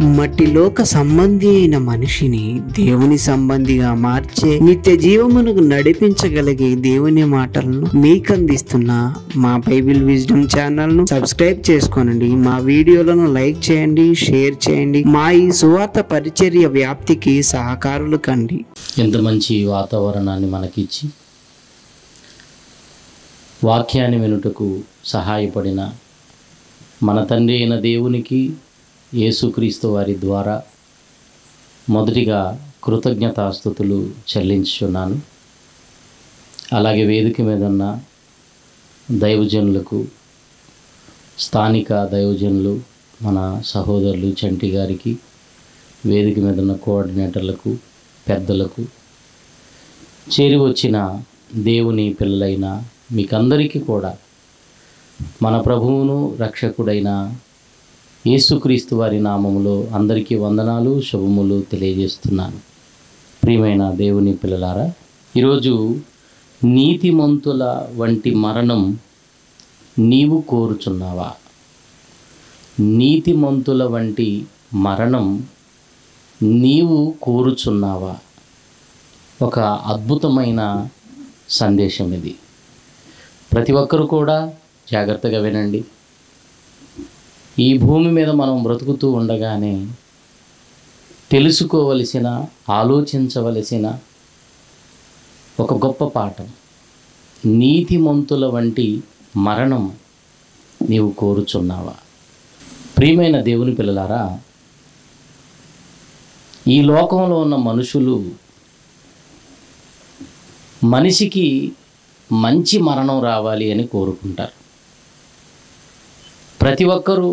మట్టిలోక సంబంధి అయిన మనిషిని దేవుని సంబంధిగా మార్చే నిత్య జీవమునకు నడిపించగలిగే దేవుని మాటలను మీకు అందిస్తున్న మా బైబిల్ విజ్డమ్ ఛానల్ ను సబ్స్క్రైబ్ చేసుకోనండి మా వీడియోలను లైక్ చేయండి షేర్ చేయండి మా ఈ సువార్త పరిచర్య వ్యాప్తికి సహకారులు కండి ఎంత మంచి వాతావరణాన్ని మనకిచ్చి వాక్యాన్ని వినుటకు సహాయపడిన మన తండ్రి అయిన దేవునికి యేసుక్రీస్తు వారి ద్వారా మొదటిగా కృతజ్ఞతాస్థుతులు చెల్లించుచున్నాను అలాగే వేదిక మీద ఉన్న దైవజనులకు స్థానిక దైవజనులు మన సహోదరులు చంటి గారికి వేదిక మీద ఉన్న కోఆర్డినేటర్లకు పెద్దలకు చేరి వచ్చిన దేవుని పిల్లలైన మీకందరికీ కూడా మన ప్రభువును రక్షకుడైన యేసుక్రీస్తు వారి నామములో అందరికీ వందనాలు శుభములు తెలియజేస్తున్నాను ప్రియమైన దేవుని పిల్లలారా ఈరోజు నీతిమంతుల వంటి మరణం నీవు కోరుచున్నావా నీతిమంతుల వంటి మరణం నీవు కోరుచున్నావా ఒక అద్భుతమైన సందేశం ఇది ప్రతి ఒక్కరు కూడా జాగ్రత్తగా వినండి ఈ భూమి మీద మనం బ్రతుకుతూ ఉండగానే తెలుసుకోవలసిన ఆలోచించవలసిన ఒక గొప్ప పాఠం నీతిమంతుల వంటి మరణం నీవు కోరుచున్నావా ప్రియమైన దేవుని పిల్లలారా ఈ లోకంలో ఉన్న మనుషులు మనిషికి మంచి మరణం రావాలి అని కోరుకుంటారు ప్రతి ఒక్కరూ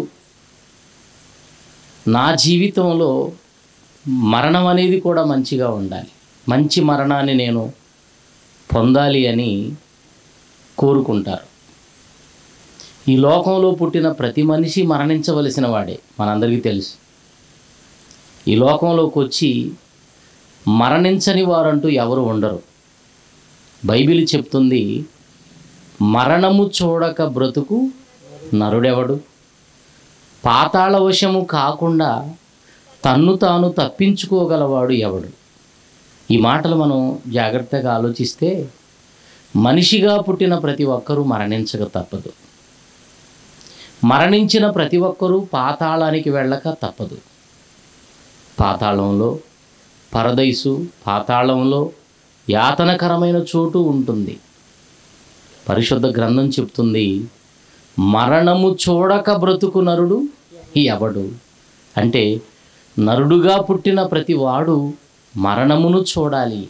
నా జీవితంలో మరణం అనేది కూడా మంచిగా ఉండాలి మంచి మరణాన్ని నేను పొందాలి అని కోరుకుంటారు ఈ లోకంలో పుట్టిన ప్రతి మనిషి మరణించవలసిన వాడే మనందరికీ తెలుసు ఈ లోకంలోకి వచ్చి మరణించని వారంటూ ఎవరు ఉండరు బైబిల్ చెప్తుంది మరణము చూడక బ్రతుకు నరుడెవడు పాతాళ వశము కాకుండా తన్ను తాను తప్పించుకోగలవాడు ఎవడు ఈ మాటలు మనం జాగ్రత్తగా ఆలోచిస్తే మనిషిగా పుట్టిన ప్రతి ఒక్కరూ మరణించక తప్పదు మరణించిన ప్రతి ఒక్కరూ పాతాళానికి వెళ్ళక తప్పదు పాతాళంలో పరదైసు పాతాళంలో యాతనకరమైన చోటు ఉంటుంది పరిశుద్ధ గ్రంథం చెప్తుంది మరణము చూడక బ్రతుకు నరుడు ఎవడు అంటే నరుడుగా పుట్టిన ప్రతి వాడు మరణమును చూడాలి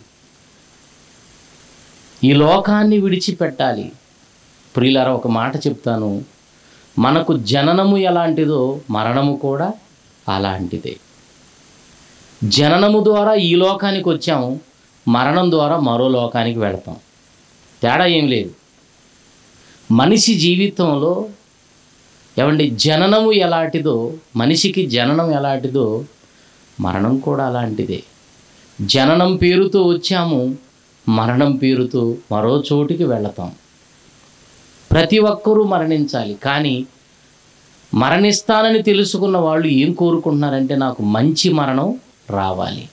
ఈ లోకాన్ని విడిచిపెట్టాలి ప్రియులారా ఒక మాట చెప్తాను మనకు జననము ఎలాంటిదో మరణము కూడా అలాంటిదే జననము ద్వారా ఈ లోకానికి వచ్చాం మరణం ద్వారా మరో లోకానికి వెళతాం తేడా ఏం లేదు మనిషి జీవితంలో ఏమండి జననము ఎలాంటిదో మనిషికి జననం ఎలాంటిదో మరణం కూడా అలాంటిదే జననం పేరుతో వచ్చాము మరణం పేరుతో మరో చోటికి వెళతాం ప్రతి ఒక్కరూ మరణించాలి కానీ మరణిస్తానని తెలుసుకున్న వాళ్ళు ఏం కోరుకుంటున్నారంటే నాకు మంచి మరణం రావాలి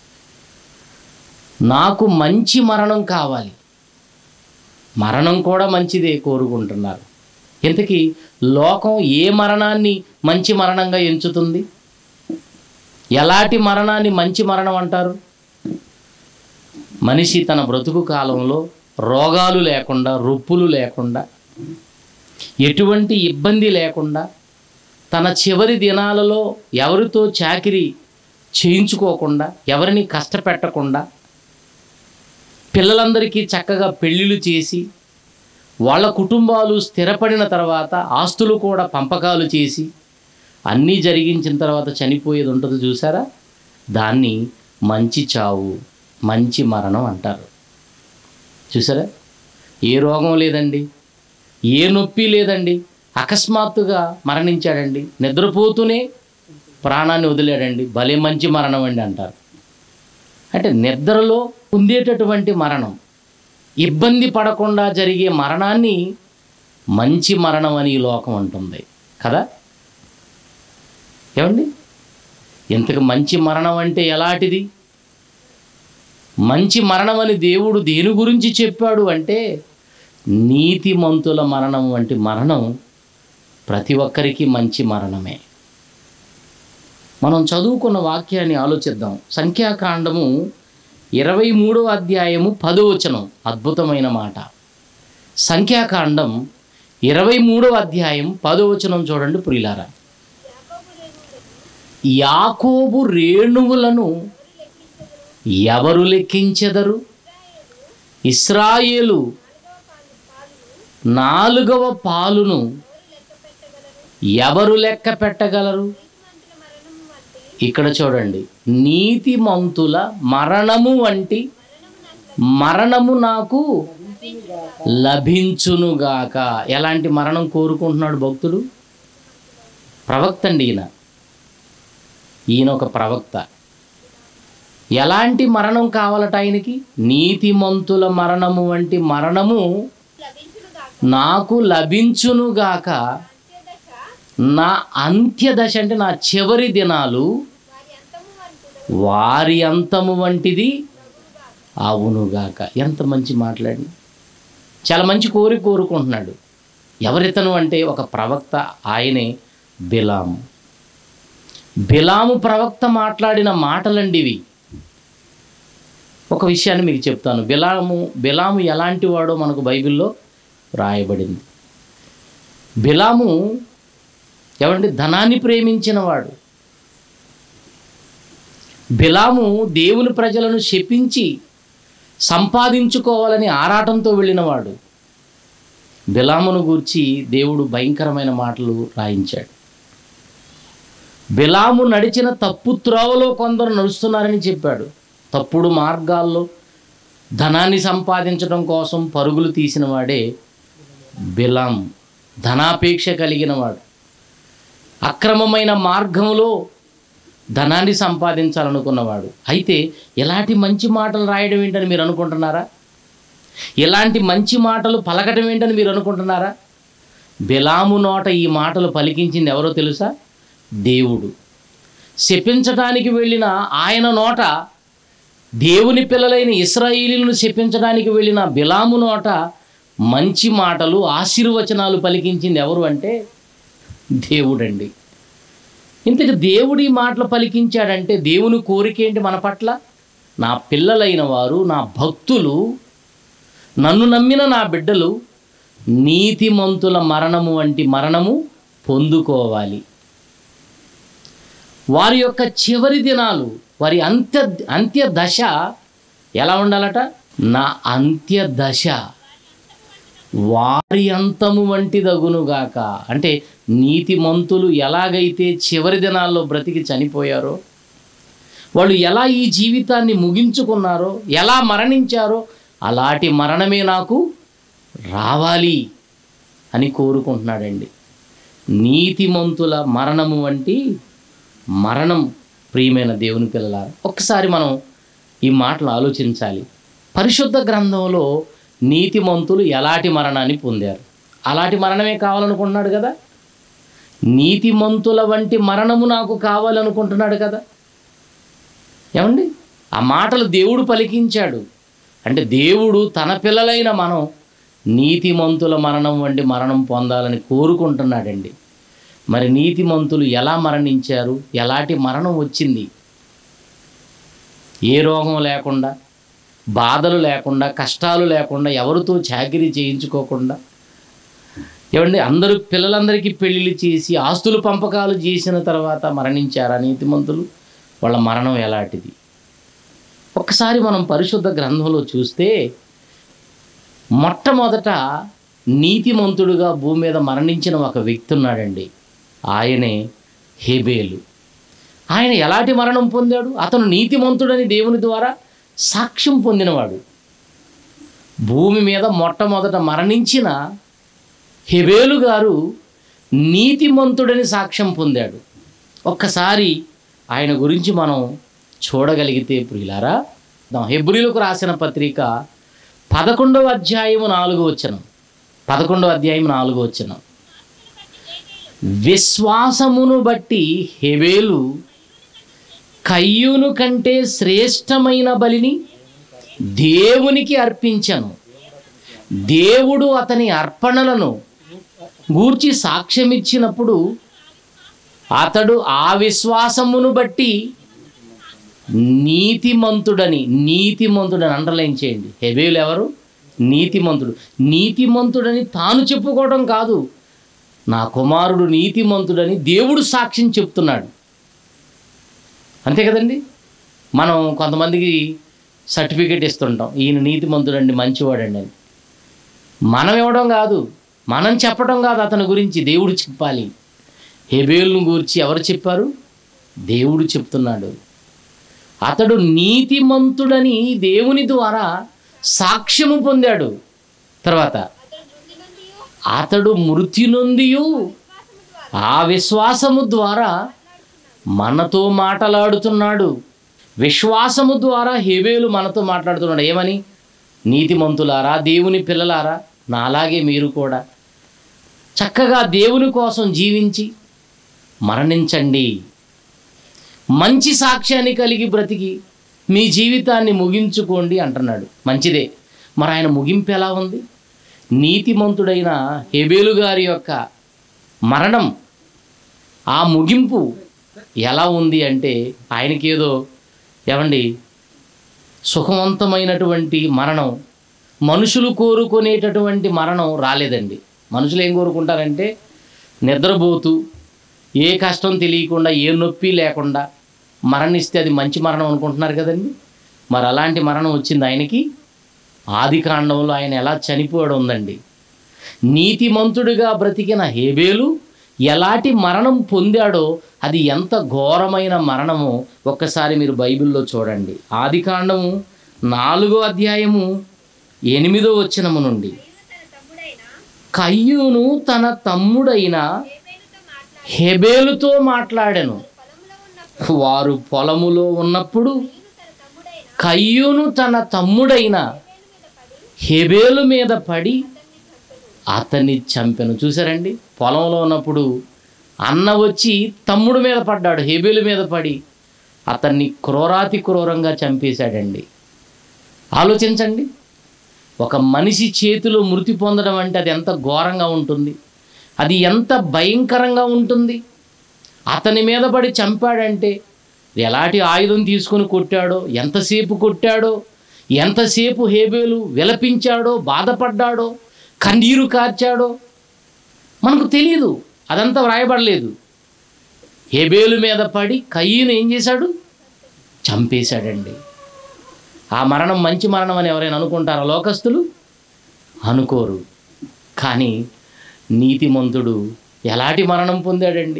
నాకు మంచి మరణం కావాలి మరణం కూడా మంచిదే కోరుకుంటున్నారు ఇంతకీ లోకం ఏ మరణాన్ని మంచి మరణంగా ఎంచుతుంది ఎలాంటి మరణాన్ని మంచి మరణం అంటారు మనిషి తన బ్రతుకు కాలంలో రోగాలు లేకుండా రొప్పులు లేకుండా ఎటువంటి ఇబ్బంది లేకుండా తన చివరి దినాలలో ఎవరితో చాకిరి చేయించుకోకుండా ఎవరిని కష్టపెట్టకుండా పిల్లలందరికీ చక్కగా పెళ్ళిళ్ళు చేసి వాళ్ళ కుటుంబాలు స్థిరపడిన తర్వాత ఆస్తులు కూడా పంపకాలు చేసి అన్నీ జరిగించిన తర్వాత చనిపోయేది ఉంటుంది చూసారా దాన్ని మంచి చావు మంచి మరణం అంటారు చూసారా ఏ రోగం లేదండి ఏ నొప్పి లేదండి అకస్మాత్తుగా మరణించాడండి నిద్రపోతూనే ప్రాణాన్ని వదిలాడండి భలే మంచి మరణం అండి అంటారు అంటే నిద్రలో పొందేటటువంటి మరణం ఇబ్బంది పడకుండా జరిగే మరణాన్ని మంచి మరణం అని ఈ లోకం అంటుంది కదా ఏమండి ఇంతకు మంచి మరణం అంటే ఎలాంటిది మంచి మరణం అని దేవుడు దేని గురించి చెప్పాడు అంటే నీతిమంతుల మరణం వంటి మరణం ప్రతి ఒక్కరికి మంచి మరణమే మనం చదువుకున్న వాక్యాన్ని ఆలోచిద్దాం సంఖ్యాకాండము ఇరవై మూడో అధ్యాయము పదో వచనం అద్భుతమైన మాట సంఖ్యాకాండం ఇరవై మూడో అధ్యాయం పదో వచనం చూడండి ప్రియులారా యాకోబు రేణువులను ఎవరు లెక్కించెదరు ఇస్రాయేలు నాలుగవ పాలును ఎవరు లెక్క పెట్టగలరు ఇక్కడ చూడండి నీతిమంతుల మరణము వంటి మరణము నాకు లభించునుగాక ఎలాంటి మరణం కోరుకుంటున్నాడు భక్తుడు ప్రవక్త అండి ఈయన ఈయన ఒక ప్రవక్త ఎలాంటి మరణం కావాలట ఆయనకి నీతిమంతుల మరణము వంటి మరణము నాకు లభించునుగాక నా అంత్యదశ అంటే నా చివరి దినాలు వారి అంతము వంటిది అవునుగాక ఎంత మంచి మాట్లాడి చాలా మంచి కోరి కోరుకుంటున్నాడు ఎవరితను అంటే ఒక ప్రవక్త ఆయనే బిలాము బిలాము ప్రవక్త మాట్లాడిన మాటలండి ఇవి ఒక విషయాన్ని మీకు చెప్తాను బిలాము బిలాము ఎలాంటి వాడో మనకు బైబిల్లో రాయబడింది బిలాము ఏమంటే ధనాన్ని ప్రేమించిన వాడు బిలాము దేవుని ప్రజలను శపించి సంపాదించుకోవాలని ఆరాటంతో వెళ్ళినవాడు బిలామును గూర్చి దేవుడు భయంకరమైన మాటలు రాయించాడు బిలాము నడిచిన తప్పు త్రోవలో కొందరు నడుస్తున్నారని చెప్పాడు తప్పుడు మార్గాల్లో ధనాన్ని సంపాదించడం కోసం పరుగులు తీసిన వాడే బిలాం ధనాపేక్ష కలిగిన వాడు అక్రమమైన మార్గంలో ధనాన్ని సంపాదించాలనుకున్నవాడు అయితే ఎలాంటి మంచి మాటలు రాయడం ఏంటని మీరు అనుకుంటున్నారా ఎలాంటి మంచి మాటలు పలకటం ఏంటని మీరు అనుకుంటున్నారా బిలాము నోట ఈ మాటలు పలికించింది ఎవరో తెలుసా దేవుడు శపించటానికి వెళ్ళిన ఆయన నోట దేవుని పిల్లలైన ఇస్రాయిలీలను శపించడానికి వెళ్ళిన బిలాము నోట మంచి మాటలు ఆశీర్వచనాలు పలికించింది ఎవరు అంటే దేవుడండి ఇంతకు దేవుడి మాటలు పలికించాడంటే దేవుని కోరిక ఏంటి మన పట్ల నా పిల్లలైన వారు నా భక్తులు నన్ను నమ్మిన నా బిడ్డలు నీతిమంతుల మరణము వంటి మరణము పొందుకోవాలి వారి యొక్క చివరి దినాలు వారి అంత్య అంత్య దశ ఎలా ఉండాలట నా అంత్య దశ వారి అంతము వంటి దగునుగాక అంటే నీతిమంతులు ఎలాగైతే చివరి దినాల్లో బ్రతికి చనిపోయారో వాళ్ళు ఎలా ఈ జీవితాన్ని ముగించుకున్నారో ఎలా మరణించారో అలాంటి మరణమే నాకు రావాలి అని కోరుకుంటున్నాడండి నీతిమంతుల మరణము వంటి మరణం ప్రియమైన దేవుని పిల్లల ఒక్కసారి మనం ఈ మాటలు ఆలోచించాలి పరిశుద్ధ గ్రంథంలో నీతిమంతులు ఎలాంటి మరణాన్ని పొందారు అలాంటి మరణమే కావాలనుకుంటున్నాడు కదా నీతిమంతుల వంటి మరణము నాకు కావాలనుకుంటున్నాడు కదా ఏమండి ఆ మాటలు దేవుడు పలికించాడు అంటే దేవుడు తన పిల్లలైన మనం నీతిమంతుల మరణం వంటి మరణం పొందాలని కోరుకుంటున్నాడండి మరి నీతిమంతులు ఎలా మరణించారు ఎలాంటి మరణం వచ్చింది ఏ రోగం లేకుండా బాధలు లేకుండా కష్టాలు లేకుండా ఎవరితో చాకిరీ చేయించుకోకుండా ఏమండి అందరూ పిల్లలందరికీ పెళ్ళిళ్ళు చేసి ఆస్తులు పంపకాలు చేసిన తర్వాత మరణించారా నీతిమంతులు వాళ్ళ మరణం ఎలాంటిది ఒక్కసారి మనం పరిశుద్ధ గ్రంథంలో చూస్తే మొట్టమొదట నీతిమంతుడుగా భూమి మీద మరణించిన ఒక వ్యక్తి ఉన్నాడండి ఆయనే హేబేలు ఆయన ఎలాంటి మరణం పొందాడు అతను నీతిమంతుడని దేవుని ద్వారా సాక్ష్యం పొందినవాడు భూమి మీద మొట్టమొదట మరణించిన హెబేలు గారు నీతిమంతుడని సాక్ష్యం పొందాడు ఒక్కసారి ఆయన గురించి మనం చూడగలిగితే ప్రియులారా హెబ్రిలకు రాసిన పత్రిక పదకొండవ అధ్యాయము నాలుగు వచనం పదకొండవ అధ్యాయం నాలుగు వచనం విశ్వాసమును బట్టి హెబేలు కయ్యూను కంటే శ్రేష్టమైన బలిని దేవునికి అర్పించను దేవుడు అతని అర్పణలను గూర్చి సాక్ష్యమిచ్చినప్పుడు అతడు ఆ విశ్వాసమును బట్టి నీతిమంతుడని నీతిమంతుడని అండర్లైన్ చేయండి హెబేలు ఎవరు నీతిమంతుడు నీతిమంతుడని తాను చెప్పుకోవడం కాదు నా కుమారుడు నీతిమంతుడని దేవుడు సాక్ష్యం చెప్తున్నాడు అంతే కదండి మనం కొంతమందికి సర్టిఫికేట్ ఇస్తుంటాం ఈయన నీతిమంతుడండి మంచివాడండి అని మనం ఇవ్వడం కాదు మనం చెప్పడం కాదు అతని గురించి దేవుడు చెప్పాలి హెబేలును గురించి ఎవరు చెప్పారు దేవుడు చెప్తున్నాడు అతడు నీతిమంతుడని దేవుని ద్వారా సాక్ష్యము పొందాడు తర్వాత అతడు మృత్యు నొందియు ఆ విశ్వాసము ద్వారా మనతో మాటలాడుతున్నాడు విశ్వాసము ద్వారా హెబేలు మనతో మాట్లాడుతున్నాడు ఏమని నీతిమంతులారా దేవుని పిల్లలారా నాలాగే మీరు కూడా చక్కగా దేవుని కోసం జీవించి మరణించండి మంచి సాక్ష్యాన్ని కలిగి బ్రతికి మీ జీవితాన్ని ముగించుకోండి అంటున్నాడు మంచిదే మరి ఆయన ముగింపు ఎలా ఉంది నీతిమంతుడైన హెబేలు గారి యొక్క మరణం ఆ ముగింపు ఎలా ఉంది అంటే ఆయనకేదో ఏమండి సుఖవంతమైనటువంటి మరణం మనుషులు కోరుకునేటటువంటి మరణం రాలేదండి మనుషులు ఏం కోరుకుంటారంటే నిద్రపోతూ ఏ కష్టం తెలియకుండా ఏ నొప్పి లేకుండా మరణిస్తే అది మంచి మరణం అనుకుంటున్నారు కదండి మరి అలాంటి మరణం వచ్చింది ఆయనకి ఆది కాండంలో ఆయన ఎలా చనిపోవడం ఉందండి నీతిమంతుడిగా బ్రతికిన హేబేలు ఎలాంటి మరణం పొందాడో అది ఎంత ఘోరమైన మరణమో ఒక్కసారి మీరు బైబిల్లో చూడండి ఆది కాండము నాలుగో అధ్యాయము ఎనిమిదో వచనము నుండి కయ్యూను తన తమ్ముడైన హెబేలుతో మాట్లాడెను వారు పొలములో ఉన్నప్పుడు కయ్యూను తన తమ్ముడైన హెబేలు మీద పడి అతన్ని చంపెను చూసారండి పొలంలో ఉన్నప్పుడు అన్న వచ్చి తమ్ముడు మీద పడ్డాడు హెబేలు మీద పడి అతన్ని క్రూరాతి క్రూరంగా చంపేశాడండి ఆలోచించండి ఒక మనిషి చేతిలో మృతి పొందడం అంటే అది ఎంత ఘోరంగా ఉంటుంది అది ఎంత భయంకరంగా ఉంటుంది అతని మీద పడి చంపాడంటే ఎలాంటి ఆయుధం తీసుకొని కొట్టాడో ఎంతసేపు కొట్టాడో ఎంతసేపు హేబేలు విలపించాడో బాధపడ్డాడో కన్నీరు కార్చాడో మనకు తెలియదు అదంతా వ్రాయబడలేదు హేబేలు మీద పడి కయ్యను ఏం చేశాడు చంపేశాడండి ఆ మరణం మంచి మరణం అని ఎవరైనా అనుకుంటారా లోకస్తులు అనుకోరు కానీ నీతిమంతుడు ఎలాంటి మరణం పొందాడండి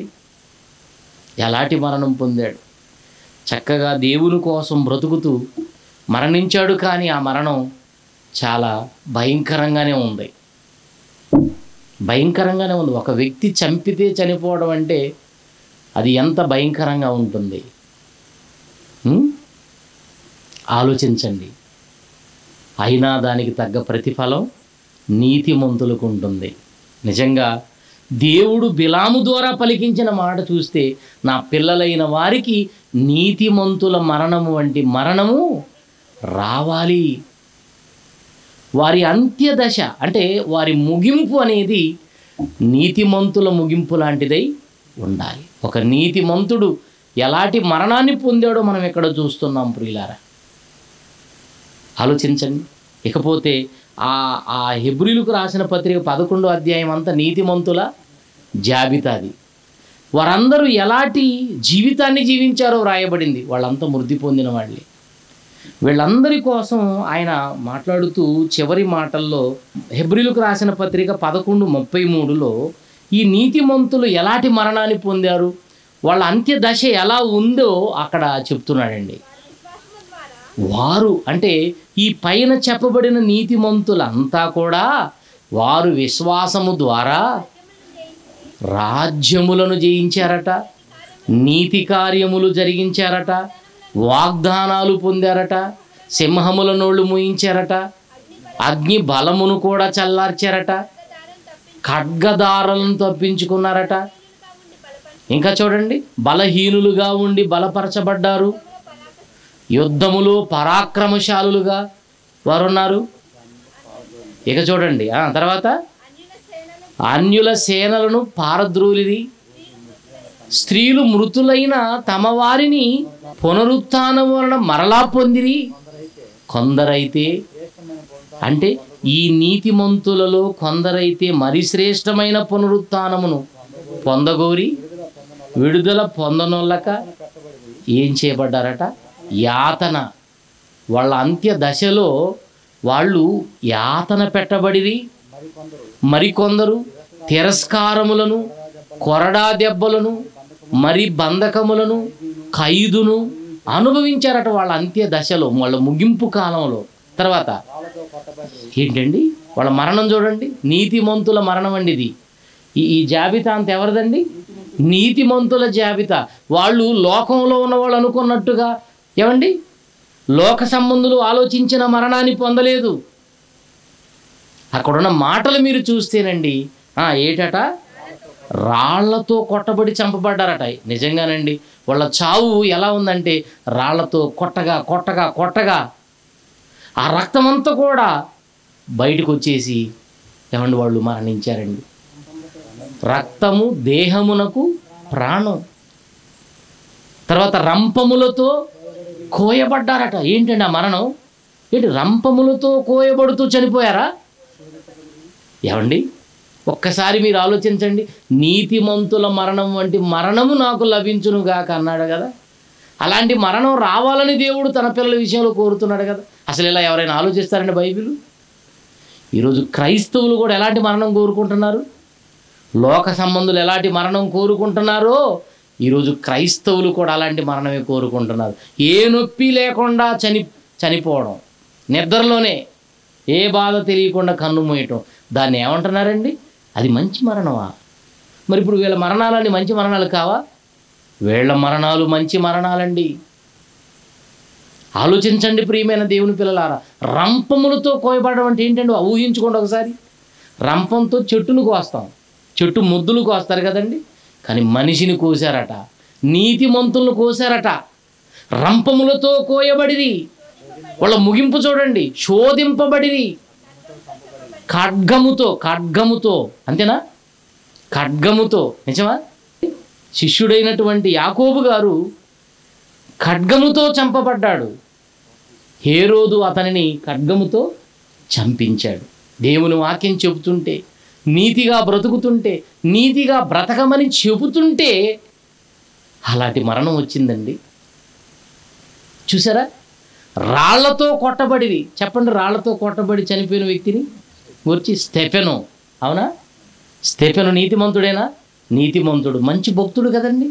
ఎలాంటి మరణం పొందాడు చక్కగా దేవుని కోసం బ్రతుకుతూ మరణించాడు కానీ ఆ మరణం చాలా భయంకరంగానే ఉంది భయంకరంగానే ఉంది ఒక వ్యక్తి చంపితే చనిపోవడం అంటే అది ఎంత భయంకరంగా ఉంటుంది ఉం? ఆలోచించండి అయినా దానికి తగ్గ ప్రతిఫలం నీతిమంతులకు ఉంటుంది నిజంగా దేవుడు బిలాము ద్వారా పలికించిన మాట చూస్తే నా పిల్లలైన వారికి నీతిమంతుల మరణము వంటి మరణము రావాలి వారి అంత్యదశ అంటే వారి ముగింపు అనేది నీతిమంతుల ముగింపు లాంటిదై ఉండాలి ఒక నీతిమంతుడు ఎలాంటి మరణాన్ని పొందాడో మనం ఇక్కడ చూస్తున్నాం ప్రియులారా ఆలోచించండి ఇకపోతే ఆ ఆ హెబ్రిలకు రాసిన పత్రిక పదకొండో అధ్యాయం అంతా నీతిమంతుల జాబితాది వారందరూ ఎలాంటి జీవితాన్ని జీవించారో వ్రాయబడింది వాళ్ళంతా మృతి పొందిన వాళ్ళే వీళ్ళందరి కోసం ఆయన మాట్లాడుతూ చివరి మాటల్లో హెబ్రిలకు రాసిన పత్రిక పదకొండు ముప్పై మూడులో ఈ నీతిమంతులు ఎలాంటి మరణాన్ని పొందారు వాళ్ళ అంత్య దశ ఎలా ఉందో అక్కడ చెప్తున్నాడండి వారు అంటే ఈ పైన చెప్పబడిన నీతిమంతులంతా కూడా వారు విశ్వాసము ద్వారా రాజ్యములను జయించారట నీతి కార్యములు జరిగించారట వాగ్దానాలు పొందారట సింహముల నోళ్ళు మూయించారట అగ్ని బలమును కూడా చల్లార్చారట ఖడ్గదారులను తప్పించుకున్నారట ఇంకా చూడండి బలహీనులుగా ఉండి బలపరచబడ్డారు యుద్ధములో పరాక్రమశాలులుగా వారు ఉన్నారు ఇక చూడండి ఆ తర్వాత అన్యుల సేనలను పారద్రోలిది స్త్రీలు మృతులైన తమ వారిని పునరుత్థానం వలన మరలా పొందిరి కొందరైతే అంటే ఈ నీతిమంతులలో కొందరైతే మరి శ్రేష్టమైన పునరుత్థానమును పొందగోరి విడుదల పొందనొల్లక ఏం చేయబడ్డారట యాతన వాళ్ళ అంత్య దశలో వాళ్ళు యాతన పెట్టబడిరి మరికొందరు తిరస్కారములను కొరడా దెబ్బలను మరి బంధకములను ఖైదును అనుభవించారట వాళ్ళ అంత్య దశలో వాళ్ళ ముగింపు కాలంలో తర్వాత ఏంటండి వాళ్ళ మరణం చూడండి నీతిమంతుల మరణం అండి ఇది ఈ ఈ జాబితా అంత ఎవరిదండి నీతిమంతుల జాబితా వాళ్ళు లోకంలో ఉన్న వాళ్ళు అనుకున్నట్టుగా ఏమండి లోక సంబంధులు ఆలోచించిన మరణాన్ని పొందలేదు అక్కడున్న మాటలు మీరు చూస్తేనండి ఆ, ఏటట రాళ్లతో కొట్టబడి చంపబడ్డారట నిజంగానండి వాళ్ళ చావు ఎలా ఉందంటే రాళ్లతో కొట్టగా కొట్టగా కొట్టగా ఆ రక్తమంతా కూడా బయటకు వచ్చేసి ఏమండి వాళ్ళు మరణించారండి రక్తము దేహమునకు ప్రాణం తర్వాత రంపములతో కోయబడ్డారట ఏంటండి ఆ మరణం ఏంటి రంపములతో కోయబడుతూ చనిపోయారా ఏమండి ఒక్కసారి మీరు ఆలోచించండి నీతిమంతుల మరణం వంటి మరణము నాకు లభించునుగాక అన్నాడు కదా అలాంటి మరణం రావాలని దేవుడు తన పిల్లల విషయంలో కోరుతున్నాడు కదా అసలు ఇలా ఎవరైనా ఆలోచిస్తారండి బైబిల్ ఈరోజు క్రైస్తవులు కూడా ఎలాంటి మరణం కోరుకుంటున్నారు లోక సంబంధులు ఎలాంటి మరణం కోరుకుంటున్నారో ఈరోజు క్రైస్తవులు కూడా అలాంటి మరణమే కోరుకుంటున్నారు ఏ నొప్పి లేకుండా చని చనిపోవడం నిద్రలోనే ఏ బాధ తెలియకుండా కన్ను మూయటం దాన్ని ఏమంటున్నారండి అది మంచి మరణమా మరి ఇప్పుడు వీళ్ళ మరణాలన్నీ మంచి మరణాలు కావా వీళ్ళ మరణాలు మంచి మరణాలండి ఆలోచించండి ప్రియమైన దేవుని పిల్లలారా రంపములతో కోయబడడం అంటే ఏంటండి ఊహించుకోండి ఒకసారి రంపంతో చెట్టును కోస్తాం చెట్టు ముద్దులు కోస్తారు కదండి కానీ మనిషిని కోసారట నీతిమంతులను కోసారట రంపములతో కోయబడిది వాళ్ళ ముగింపు చూడండి శోధింపబడిది ఖడ్గముతో ఖడ్గముతో అంతేనా ఖడ్గముతో నిజమా శిష్యుడైనటువంటి యాకోబు గారు ఖడ్గముతో చంపబడ్డాడు హేరోదు అతనిని ఖడ్గముతో చంపించాడు దేవుని వాక్యం చెబుతుంటే నీతిగా బ్రతుకుతుంటే నీతిగా బ్రతకమని చెబుతుంటే అలాంటి మరణం వచ్చిందండి చూసారా రాళ్లతో కొట్టబడిది చెప్పండి రాళ్లతో కొట్టబడి చనిపోయిన వ్యక్తిని గురించి స్టెఫెను అవునా స్టెఫెను నీతిమంతుడేనా నీతిమంతుడు మంచి భక్తుడు కదండి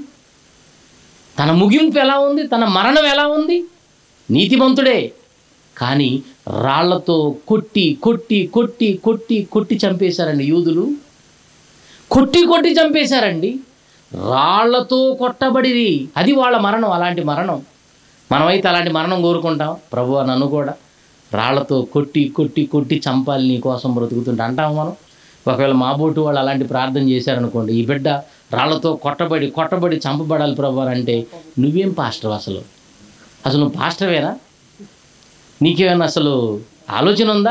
తన ముగింపు ఎలా ఉంది తన మరణం ఎలా ఉంది నీతిమంతుడే కానీ రాళ్లతో కొట్టి కొట్టి కొట్టి కొట్టి కొట్టి చంపేశారండి యూదులు కొట్టి కొట్టి చంపేశారండి రాళ్లతో కొట్టబడిది అది వాళ్ళ మరణం అలాంటి మరణం మనమైతే అలాంటి మరణం కోరుకుంటాం ప్రభు నన్ను కూడా రాళ్లతో కొట్టి కొట్టి కొట్టి చంపాలి నీ కోసం బ్రతుకుతుంటే అంటాం మనం ఒకవేళ మా బోటు వాళ్ళు అలాంటి ప్రార్థన చేశారనుకోండి ఈ బిడ్డ రాళ్లతో కొట్టబడి కొట్టబడి చంపబడాలి ప్రభు అని అంటే నువ్వేం పాస్టర్ అసలు అసలు నువ్వు పాస్టర్వేనా నీకేమైనా అసలు ఆలోచన ఉందా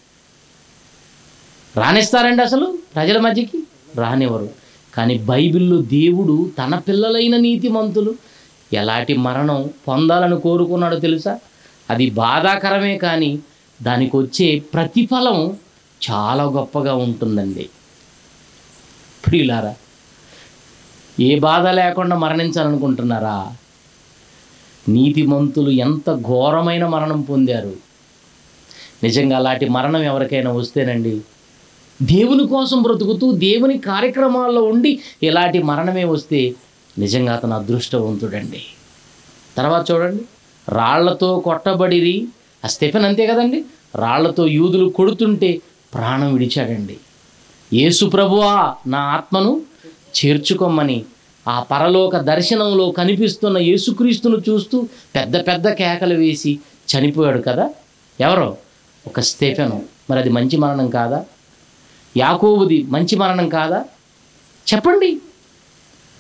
రానిస్తారండి అసలు ప్రజల మధ్యకి రానివ్వరు కానీ బైబిల్లో దేవుడు తన పిల్లలైన నీతిమంతులు ఎలాంటి మరణం పొందాలని కోరుకున్నాడో తెలుసా అది బాధాకరమే కానీ దానికి వచ్చే ప్రతిఫలం చాలా గొప్పగా ఉంటుందండి ప్రియులారా ఏ బాధ లేకుండా మరణించాలనుకుంటున్నారా నీతిమంతులు ఎంత ఘోరమైన మరణం పొందారు నిజంగా అలాంటి మరణం ఎవరికైనా వస్తేనండి దేవుని కోసం బ్రతుకుతూ దేవుని కార్యక్రమాల్లో ఉండి ఇలాంటి మరణమే వస్తే నిజంగా అతను అదృష్టవంతుడండి తర్వాత చూడండి రాళ్లతో కొట్టబడిరి ఆ స్టెఫెన్ అంతే కదండి రాళ్లతో యూదులు కొడుతుంటే ప్రాణం విడిచాడండి యేసు ప్రభువా నా ఆత్మను చేర్చుకోమని ఆ పరలోక దర్శనంలో కనిపిస్తున్న యేసుక్రీస్తును చూస్తూ పెద్ద పెద్ద కేకలు వేసి చనిపోయాడు కదా ఎవరో ఒక స్టెఫెను మరి అది మంచి మరణం కాదా యాకోబుది మంచి మరణం కాదా చెప్పండి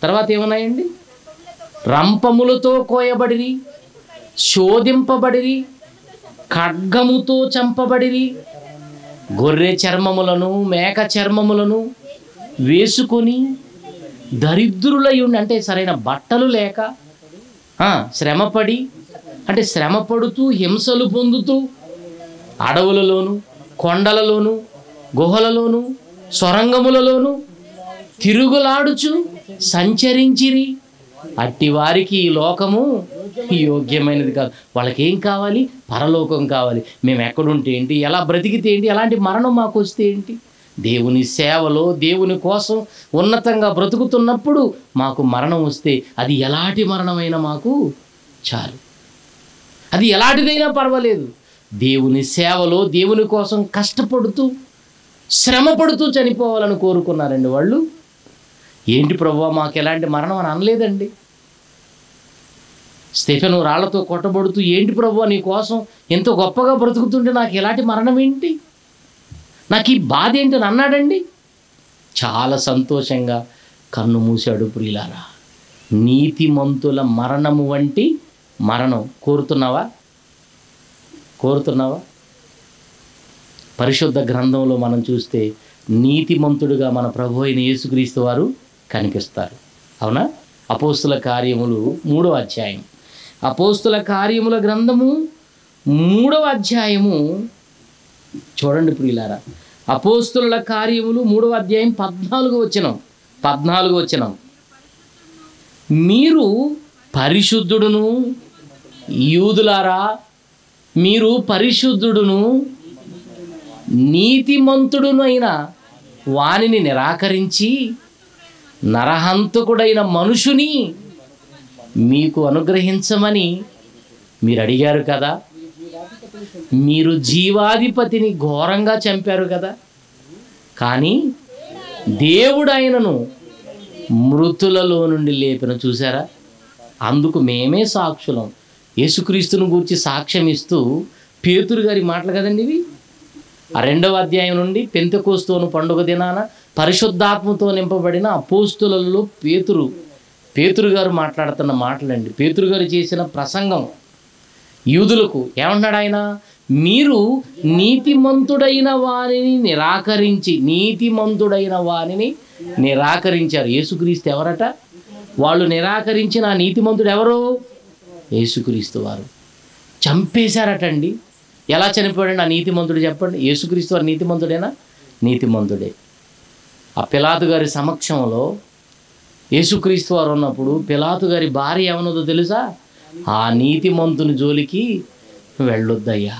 తర్వాత ఏమున్నాయండి రంపములతో కోయబడిరి శోధింపబడిరి ఖడ్గముతో చంపబడిరి గొర్రె చర్మములను మేక చర్మములను వేసుకొని దరిద్రులై ఉండి అంటే సరైన బట్టలు లేక ఆ, శ్రమపడి అంటే శ్రమపడుతూ హింసలు పొందుతూ అడవులలోను కొండలలోను గుహలలోను సొరంగములలోను తిరుగులాడుచు సంచరించిరి అట్టి వారికి ఈ లోకము యోగ్యమైనది కాదు వాళ్ళకి ఏం కావాలి పరలోకం కావాలి మేము ఎక్కడుంటే ఏంటి ఎలా బ్రతికితే ఏంటి ఎలాంటి మరణం మాకు వస్తే ఏంటి దేవుని సేవలో దేవుని కోసం ఉన్నతంగా బ్రతుకుతున్నప్పుడు మాకు మరణం వస్తే అది ఎలాంటి మరణమైనా మాకు చాలు అది ఎలాంటిదైనా పర్వాలేదు దేవుని సేవలో దేవుని కోసం కష్టపడుతూ శ్రమ పడుతూ చనిపోవాలని కోరుకున్నారండి వాళ్ళు ఏంటి ప్రభు మాకు ఎలాంటి మరణం అని అనలేదండి స్టెఫెను రాళ్లతో కొట్టబడుతూ ఏంటి ప్రభు నీ కోసం ఎంతో గొప్పగా బ్రతుకుతుంటే నాకు ఎలాంటి మరణం ఏంటి నాకు ఈ బాధ ఏంటి అని అన్నాడండి చాలా సంతోషంగా కన్ను మూశాడు ప్రియులారా నీతిమంతుల మరణము వంటి మరణం కోరుతున్నావా కోరుతున్నావా పరిశుద్ధ గ్రంథంలో మనం చూస్తే నీతిమంతుడుగా మన ప్రభు అయిన యేసుక్రీస్తు వారు కనిపిస్తారు అవునా అపోస్తుల కార్యములు మూడవ అధ్యాయం అపోస్తుల కార్యముల గ్రంథము మూడవ అధ్యాయము చూడండి ప్రియులారా అపోస్తుల కార్యములు మూడవ అధ్యాయం పద్నాలుగు వచ్చినం పద్నాలుగు వచ్చినం మీరు పరిశుద్ధుడును యూదులారా మీరు పరిశుద్ధుడును నీతిమంతుడునైన వానిని నిరాకరించి నరహంతకుడైన మనుషుని మీకు అనుగ్రహించమని మీరు అడిగారు కదా మీరు జీవాధిపతిని ఘోరంగా చంపారు కదా కానీ దేవుడు ఆయనను మృతులలో నుండి లేపిన చూసారా అందుకు మేమే సాక్షులం యేసుక్రీస్తును గూర్చి సాక్ష్యం ఇస్తూ పేతురు గారి మాటలు కదండి ఇవి ఆ రెండవ అధ్యాయం నుండి పెంతకోస్తోను పండుగ దినాన పరిశుద్ధాత్మతో నింపబడిన అపోస్తులలో పేతురు పేతురు గారు మాట్లాడుతున్న మాటలండి పేతురు గారు చేసిన ప్రసంగం యూదులకు ఏమంటున్నాడు ఆయన మీరు నీతిమంతుడైన వారిని నిరాకరించి నీతిమంతుడైన వారిని నిరాకరించారు యేసుక్రీస్తు ఎవరట వాళ్ళు నిరాకరించిన ఆ నీతిమంతుడు ఎవరు యేసుక్రీస్తు వారు చంపేశారటండి ఎలా చనిపోయాడు ఆ నీతిమంతుడు చెప్పండి యేసుక్రీస్తు వారు నీతిమంతుడేనా నీతిమంతుడే ఆ పిలాతు గారి సమక్షంలో యేసుక్రీస్తు వారు ఉన్నప్పుడు పిలాతు గారి భార్య ఏమన్నదో తెలుసా ఆ నీతిమంతుని జోలికి వెళ్ళొద్దయ్యా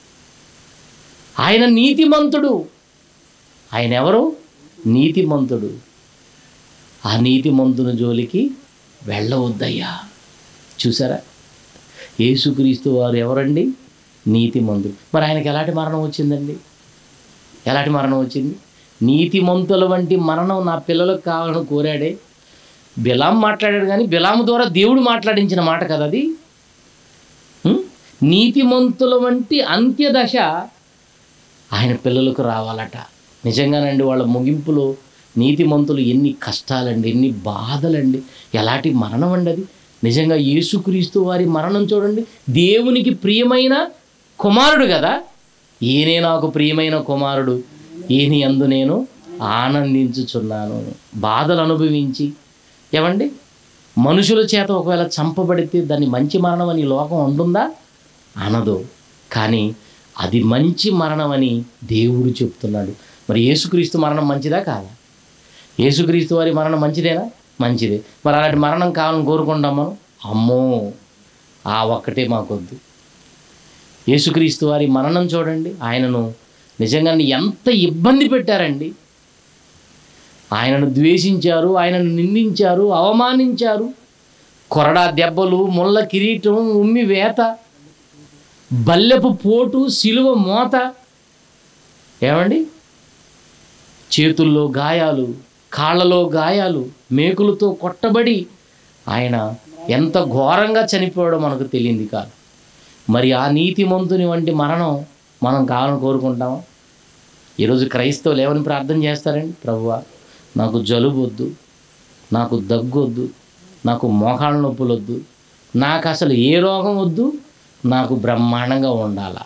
ఆయన నీతిమంతుడు ఆయన ఎవరు నీతిమంతుడు ఆ నీతిమంతుని జోలికి వెళ్ళవద్దయ్యా చూసారా యేసుక్రీస్తు వారు ఎవరండి నీతిమంతుడు మరి ఆయనకి ఎలాంటి మరణం వచ్చిందండి ఎలాంటి మరణం వచ్చింది నీతిమంతుల వంటి మరణం నా పిల్లలకు కావాలని కోరాడే బిలాం మాట్లాడాడు కానీ బిలాము ద్వారా దేవుడు మాట్లాడించిన మాట కదా అది ఉం? నీతిమంతుల వంటి అంత్యదశ ఆయన పిల్లలకు రావాలట నిజంగానండి వాళ్ళ ముగింపులో నీతిమంతులు ఎన్ని కష్టాలండి ఎన్ని బాధలండి ఎలాంటి మరణం అండి అది నిజంగా యేసుక్రీస్తు వారి మరణం చూడండి దేవునికి ప్రియమైన కుమారుడు కదా ఈయనే నాకు ప్రియమైన కుమారుడు ఈయన యందు నేను ఆనందించుచున్నాను బాధలు అనుభవించి ఏమండి మనుషుల చేత ఒకవేళ చంపబడితే దాన్ని మంచి మరణం అని ఈ లోకం ఉంటుందా అనదు కానీ అది మంచి మరణం అని దేవుడు చెప్తున్నాడు మరి యేసుక్రీస్తు మరణం మంచిదా కాదా యేసుక్రీస్తు వారి మరణం మంచిదేనా మంచిదే మరి అలాంటి మరణం కావాలని కోరుకుంటాం మనం అమ్మో ఆ ఒక్కటే మాకొద్దు యేసుక్రీస్తు వారి మరణం చూడండి ఆయనను నిజంగా ఎంత ఇబ్బంది పెట్టారండి ఆయనను ద్వేషించారు ఆయనను నిందించారు అవమానించారు కొరడా దెబ్బలు ముళ్ళ కిరీటం ఉమ్మి వేత బల్లెపు పోటు సిలువ మోత ఏమండి చేతుల్లో గాయాలు కాళ్ళలో గాయాలు మేకులతో కొట్టబడి ఆయన ఎంత ఘోరంగా చనిపోయాడో మనకు తెలియంది కాదు మరి ఆ నీతిమంతుని వంటి మరణం మనం కావాలని కోరుకుంటామా ఈరోజు క్రైస్తవులు ఏమని ప్రార్థన చేస్తారండి ప్రభువా నాకు జలుబు వద్దు నాకు దగ్గొద్దు నాకు మోకాళ్ళ నొప్పులు వద్దు నాకు అసలు ఏ రోగం వద్దు నాకు బ్రహ్మాండంగా ఉండాలా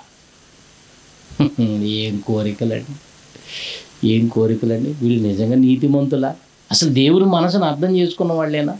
ఏం కోరికలండి ఏం కోరికలండి వీళ్ళు నిజంగా నీతిమంతులా అసలు దేవుని మనసును అర్థం చేసుకున్న వాళ్ళేనా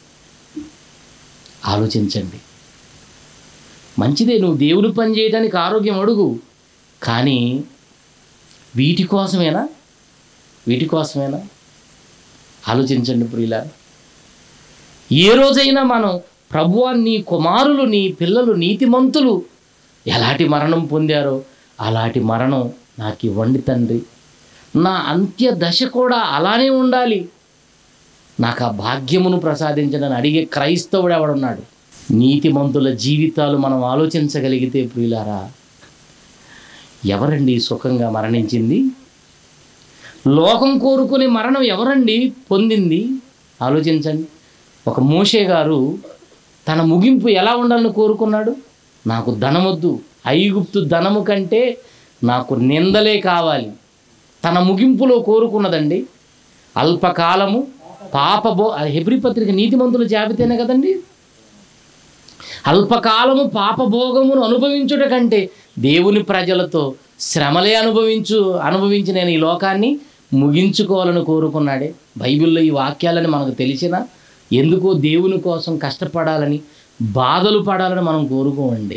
ఆలోచించండి మంచిదే నువ్వు దేవుని పని చేయడానికి ఆరోగ్యం అడుగు కానీ వీటి కోసమేనా వీటి కోసమేనా ఆలోచించండి ప్రియుల ఏ రోజైనా మనం ప్రభువా నీ కుమారులు నీ పిల్లలు నీతిమంతులు ఎలాంటి మరణం పొందారో అలాంటి మరణం నాకు ఇవ్వండి తండ్రి నా అంత్య దశ కూడా అలానే ఉండాలి నాకు ఆ భాగ్యమును ప్రసాదించడని అడిగే క్రైస్తవుడు ఎవడున్నాడు నీతిమంతుల జీవితాలు మనం ఆలోచించగలిగితే ప్రియులారా ఎవరండి సుఖంగా మరణించింది లోకం కోరుకునే మరణం ఎవరండి పొందింది ఆలోచించండి ఒక మోషే గారు తన ముగింపు ఎలా ఉండాలని కోరుకున్నాడు నాకు ధనమొద్దు ఐగుప్తు ధనము కంటే నాకు నిందలే కావాలి తన ముగింపులో కోరుకున్నదండి అల్పకాలము పాపబో హెబ్రి పత్రిక నీతిమంతుల జాబితానే కదండి అల్పకాలము పాపభోగమును అనుభవించుట కంటే దేవుని ప్రజలతో శ్రమలే అనుభవించు అనుభవించి నేను ఈ లోకాన్ని ముగించుకోవాలని కోరుకున్నాడే బైబిల్లో ఈ వాక్యాలని మనకు తెలిసిన ఎందుకో దేవుని కోసం కష్టపడాలని బాధలు పడాలని మనం కోరుకోండి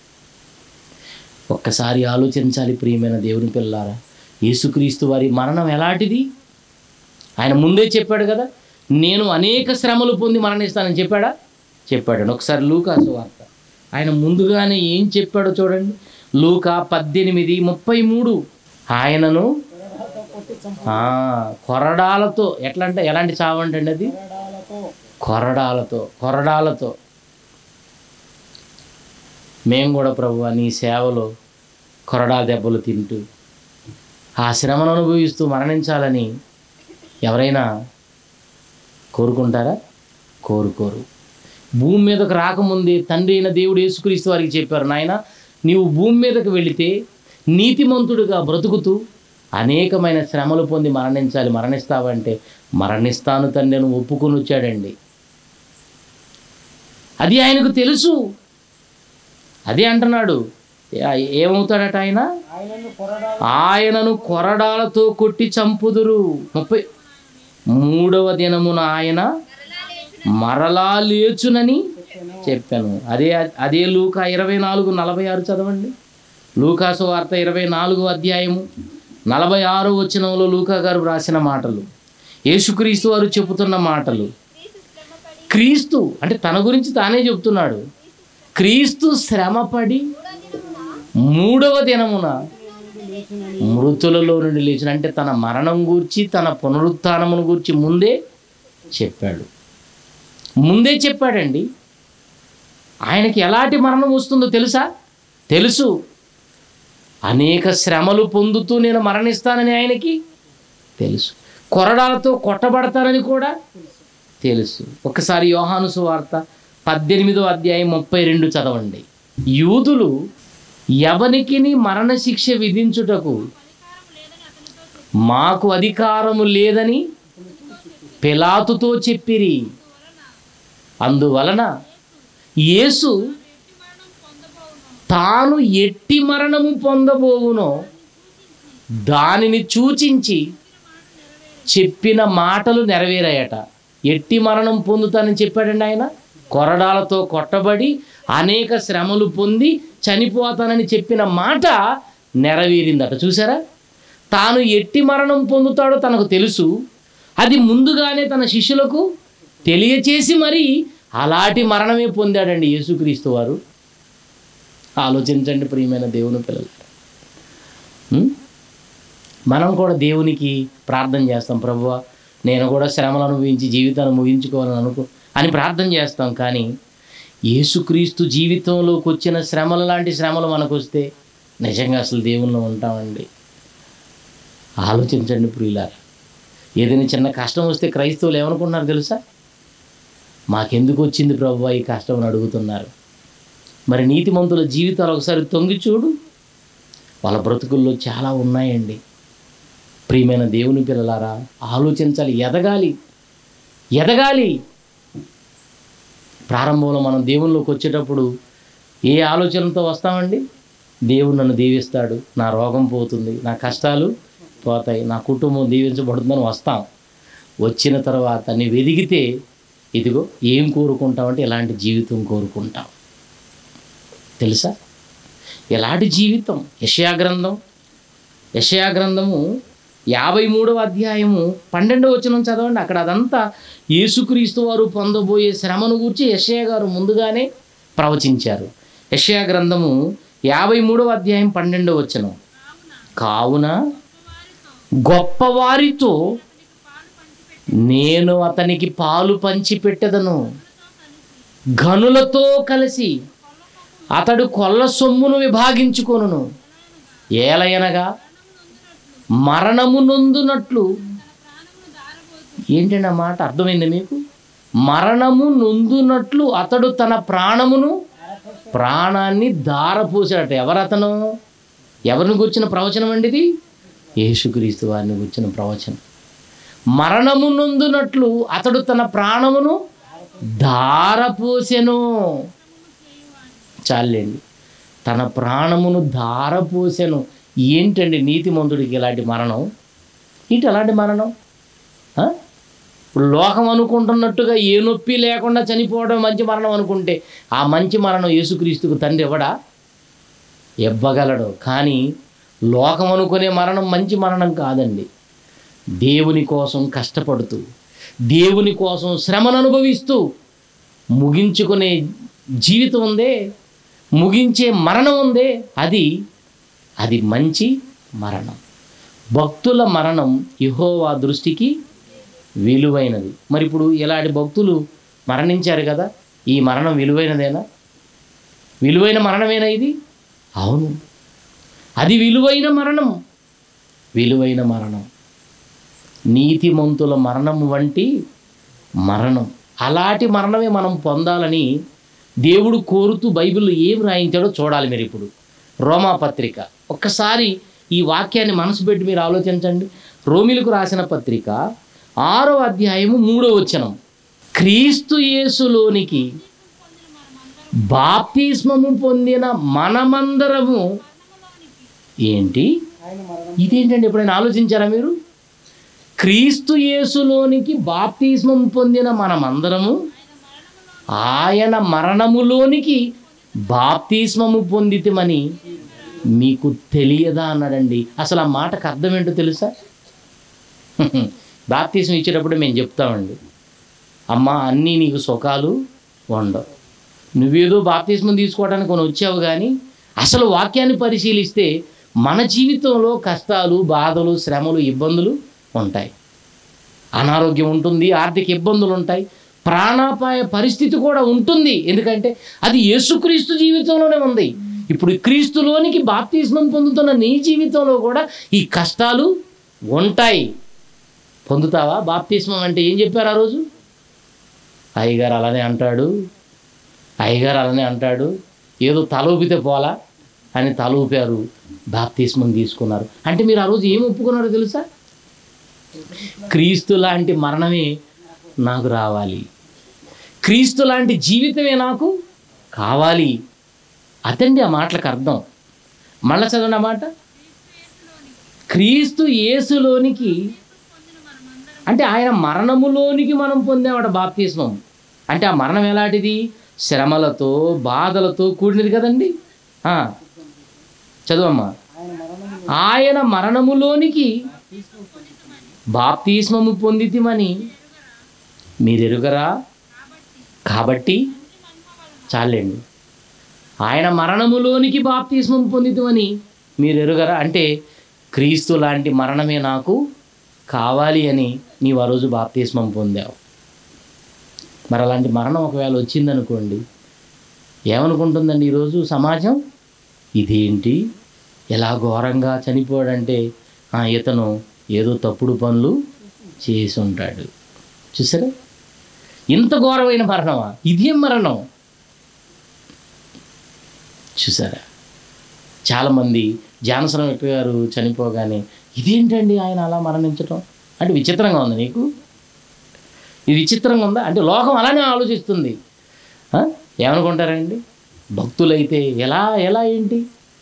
ఒక్కసారి ఆలోచించాలి ప్రియమైన దేవుని పిల్లారా యేసుక్రీస్తు వారి మరణం ఎలాంటిది ఆయన ముందే చెప్పాడు కదా నేను అనేక శ్రమలు పొంది మరణిస్తానని చెప్పాడా చెప్పాడు ఒకసారి లూకాసు వార్త ఆయన ముందుగానే ఏం చెప్పాడో చూడండి లూకా పద్దెనిమిది ముప్పై మూడు ఆయనను ఆ, కొరడాలతో ఎట్లా అంటే ఎలాంటి చావు అంటే అది కొరడాలతో కొరడాలతో మేము కూడా ప్రభు నీ సేవలో కొరడా దెబ్బలు తింటూ ఆ శ్రమను అనుభవిస్తూ మరణించాలని ఎవరైనా కోరుకుంటారా కోరుకోరు భూమి మీదకు రాకముందే తండ్రి అయిన దేవుడు యేసుక్రీస్తు వారికి చెప్పారు నాయన నీవు భూమి మీదకు వెళితే నీతిమంతుడిగా బ్రతుకుతూ అనేకమైన శ్రమలు పొంది మరణించాలి మరణిస్తావంటే మరణిస్తాను తండ్రి అని ఒప్పుకొని వచ్చాడండి అది ఆయనకు తెలుసు అదే అంటున్నాడు ఏ- ఏమవుతాడట ఆయన ఆయనను కొరడాలతో కొట్టి చంపుదురు ముప్పై మూడవ దినమున ఆయన మరలా లేచునని చెప్పాను అదే అదే లూకా ఇరవై నాలుగు నలభై ఆరు చదవండి లూకాసు వార్త ఇరవై నాలుగు అధ్యాయము నలభై ఆరు వచనంలో లూకా గారు రాసిన మాటలు యేసుక్రీస్తు వారు చెబుతున్న మాటలు క్రీస్తు అంటే తన గురించి తానే చెప్తున్నాడు క్రీస్తు శ్రమపడి మూడవ దినమున మృతులలో నుండి లేచిన అంటే తన మరణం గూర్చి తన పునరుత్థానమును గూర్చి ముందే చెప్పాడు ముందే చెప్పాడండి ఆయనకి ఎలాంటి మరణం వస్తుందో తెలుసా తెలుసు అనేక శ్రమలు పొందుతూ నేను మరణిస్తానని ఆయనకి తెలుసు కొరడాలతో కొట్టబడతానని కూడా తెలుసు ఒకసారి యోహాను సువార్త పద్దెనిమిదో అధ్యాయం ముప్పై రెండు చదవండి యూదులు ఎవనికిని మరణశిక్ష విధించుటకు మాకు అధికారము లేదని పిలాతుతో చెప్పిరి అందువలన యేసు తాను ఎట్టి మరణము పొందబోవునో దానిని సూచించి చెప్పిన మాటలు నెరవేరాయట ఎట్టి మరణం పొందుతానని చెప్పాడండి ఆయన కొరడాలతో కొట్టబడి అనేక శ్రమలు పొంది చనిపోతానని చెప్పిన మాట నెరవేరిందట చూసారా తాను ఎట్టి మరణం పొందుతాడో తనకు తెలుసు అది ముందుగానే తన శిష్యులకు తెలియచేసి మరి అలాంటి మరణమే పొందాడండి యేసుక్రీస్తు వారు ఆలోచించండి ప్రియమైన దేవుని పిల్లలు ఉం? మనం కూడా దేవునికి ప్రార్థన చేస్తాం ప్రభువా నేను కూడా శ్రమలు అనుభవించి జీవితాన్ని ముగించుకోవాలని అనుకో అని ప్రార్థన చేస్తాం కానీ యేసుక్రీస్తు జీవితంలోకి వచ్చిన శ్రమలు లాంటి శ్రమలు మనకు వస్తే నిజంగా అసలు దేవుల్లో ఉంటామండి ఆలోచించండి ప్రియులారా ఏదైనా చిన్న కష్టం వస్తే క్రైస్తవులు ఏమనుకుంటున్నారు తెలుసా మాకెందుకు వచ్చింది ప్రభు ఈ కష్టం అని అడుగుతున్నారు మరి నీతిమంతుల జీవితాలు ఒకసారి తొంగి చూడు వాళ్ళ బ్రతుకుల్లో చాలా ఉన్నాయండి ప్రియమైన దేవుని పిల్లలారా ఆలోచించాలి ఎదగాలి ఎదగాలి ప్రారంభంలో మనం దేవుళ్ళలోకి వచ్చేటప్పుడు ఏ ఆలోచనతో వస్తామండి దేవుడు నన్ను దీవిస్తాడు నా రోగం పోతుంది నా కష్టాలు పోతాయి నా కుటుంబం దీవించబడుతుందని వస్తాం వచ్చిన తర్వాత నీవు ఎదిగితే ఇదిగో ఏం కోరుకుంటావంటే ఎలాంటి జీవితం కోరుకుంటాం తెలుసా ఎలాంటి జీవితం యషయా గ్రంథం యషయా గ్రంథము యాభై మూడవ అధ్యాయము పన్నెండవ వచనం చదవండి అక్కడ అదంతా యేసుక్రీస్తు వారు పొందబోయే శ్రమను గురించి యషయా గారు ముందుగానే ప్రవచించారు యషయా గ్రంథము యాభై మూడవ అధ్యాయం పన్నెండవ వచనం కావున గొప్పవారితో నేను అతనికి పాలు పంచి పెట్టదను గనులతో కలిసి అతడు కొల్ల సొమ్మును విభాగించుకొనును ఏలయనగా మరణము నొందునట్లు ఏంటండి ఆ మాట అర్థమైంది మీకు మరణము నొందునట్లు అతడు తన ప్రాణమును ప్రాణాన్ని దారపోసాడట ఎవరతను ఎవరిని గుర్చిన ప్రవచనం అండి ఇది యేసుక్రీస్తు వారిని గుర్చిన ప్రవచనం మరణము నొందునట్లు అతడు తన ప్రాణమును ధారపోసెను చాలండి తన ప్రాణమును ధారపోసెను ఏంటండి నీతిమంతుడికి ఇలాంటి మరణం ఏంటి అలాంటి మరణం ఆ? ఇప్పుడు లోకం అనుకుంటున్నట్టుగా ఏ నొప్పి లేకుండా చనిపోవడం మంచి మరణం అనుకుంటే ఆ మంచి మరణం యేసుక్రీస్తుకు తండ్రి ఇవ్వడా ఇవ్వగలడు కానీ లోకం అనుకునే మరణం మంచి మరణం కాదండి దేవుని కోసం కష్టపడుతూ దేవుని కోసం శ్రమను అనుభవిస్తూ ముగించుకునే జీవితం ఉందే ముగించే మరణం ఉందే అది అది మంచి మరణం భక్తుల మరణం యెహోవా దృష్టికి విలువైనది మరి ఇప్పుడు ఇలాంటి భక్తులు మరణించారు కదా ఈ మరణం విలువైనదేనా విలువైన మరణమేనా ఇది అవును అది విలువైన మరణం విలువైన మరణం నీతిమంతుల మరణం వంటి మరణం అలాంటి మరణమే మనం పొందాలని దేవుడు కోరుతూ బైబిల్లో ఏం రాయించాడో చూడాలి మీరు ఇప్పుడు రోమా పత్రిక ఒక్కసారి ఈ వాక్యాన్ని మనసు పెట్టి మీరు ఆలోచించండి రోమిలకు రాసిన పత్రిక ఆరో అధ్యాయము మూడో వచనం క్రీస్తు యేసులోనికి బాప్తిస్మము పొందిన మనమందరము ఏంటి ఇదేంటండి ఎప్పుడైనా ఆలోచించారా మీరు క్రీస్తు యేసులోనికి బాప్తిస్మం పొందిన మనమందరము ఆయన మరణములోనికి బాప్తిస్మము పొందితమని మీకు తెలియదా అన్నాడండి అసలు ఆ మాటకు అర్థం ఏంటో తెలుసా బాప్తిస్మం ఇచ్చేటప్పుడు మేము చెప్తామండి అమ్మ అన్నీ నీకు సుఖాలు ఉండవు నువ్వేదో బాప్తిస్మం తీసుకోవడానికి కొని వచ్చావు కానీ అసలు వాక్యాన్ని పరిశీలిస్తే మన జీవితంలో కష్టాలు బాధలు శ్రమలు ఇబ్బందులు ఉంటాయి అనారోగ్యం ఉంటుంది ఆర్థిక ఇబ్బందులు ఉంటాయి ప్రాణాపాయ పరిస్థితి కూడా ఉంటుంది ఎందుకంటే అది యేసుక్రీస్తు జీవితంలోనే ఉంది ఇప్పుడు క్రీస్తులోనికి బాప్తిస్మం పొందుతున్న నీ జీవితంలో కూడా ఈ కష్టాలు ఉంటాయి పొందుతావా బాప్తిస్మం అంటే ఏం చెప్పారు ఆ రోజు అయ్యగారు అలానే అంటాడు అయ్యగారు అలానే అంటాడు ఏదో తల ఊపితే పోలా అని తల ఊపారు బాప్తిస్మం తీసుకున్నారు అంటే మీరు ఆ రోజు ఏం ఒప్పుకున్నారో తెలుసా క్రీస్తు లాంటి మరణమే నాకు రావాలి క్రీస్తు లాంటి జీవితమే నాకు కావాలి అదండి ఆ మాటలకు అర్థం మళ్ళా చదవండి ఆ మాట క్రీస్తు యేసులోనికి అంటే ఆయన మరణములోనికి మనం పొందామట బాప్తిస్మం అంటే ఆ మరణం ఎలాంటిది శ్రమలతో బాధలతో కూడినది కదండి ఆ, చదువమ్మా ఆయన మరణములోనికి బాప్తిస్మము పొందితిమని మీరెరుగరా కాబట్టి చాలండి ఆయన మరణములోనికి బాప్తిస్మం పొందితమని మీరు ఎరుగరా అంటే క్రీస్తు లాంటి మరణమే నాకు కావాలి అని నీవు ఆ రోజు బాప్తిస్మం పొందావు మరి అలాంటి మరణం ఒకవేళ వచ్చిందనుకోండి ఏమనుకుంటుందండి ఈరోజు సమాజం ఇదేంటి ఎలా ఘోరంగా చనిపోయాడంటే "ఆ, ఇతను ఏదో తప్పుడు పనులు చేసి ఉంటాడు చూసారా ఇంత ఘోరమైన మరణమా ఇదేం మరణం చూసారా చాలామంది జానసరం వెంకట గారు చనిపోగానే ఇదేంటండి ఆయన అలా మరణించటం అంటే విచిత్రంగా ఉంది నీకు ఇది విచిత్రంగా ఉందా అంటే లోకం అలానే ఆలోచిస్తుంది ఆ? ఏమనుకుంటారండి భక్తులైతే ఎలా ఎలా ఏంటి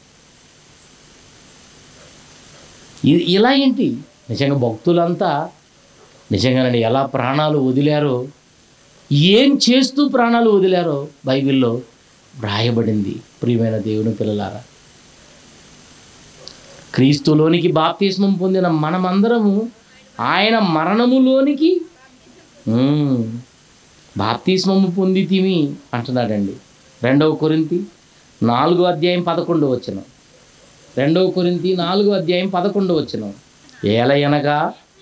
ఇ- ఇలా ఏంటి నిజంగా భక్తులంతా నిజంగానండి ఎలా ప్రాణాలు వదిలారో ఏం చేస్తూ ప్రాణాలు వదిలారో బైబిల్లో వ్రాయబడింది ప్రియమైన దేవుని పిల్లలారా క్రీస్తులోనికి బాప్తిస్మం పొందిన మనమందరము ఆయన మరణములోనికి ఉమ్, బాప్తిస్మము పొందితిమి అంటున్నాడండి రెండవ కొరింతి నాలుగో అధ్యాయం పదకొండు వచ్చిన రెండవ కొరింతి నాలుగో అధ్యాయం పదకొండు వచ్చిన ఏలయనగా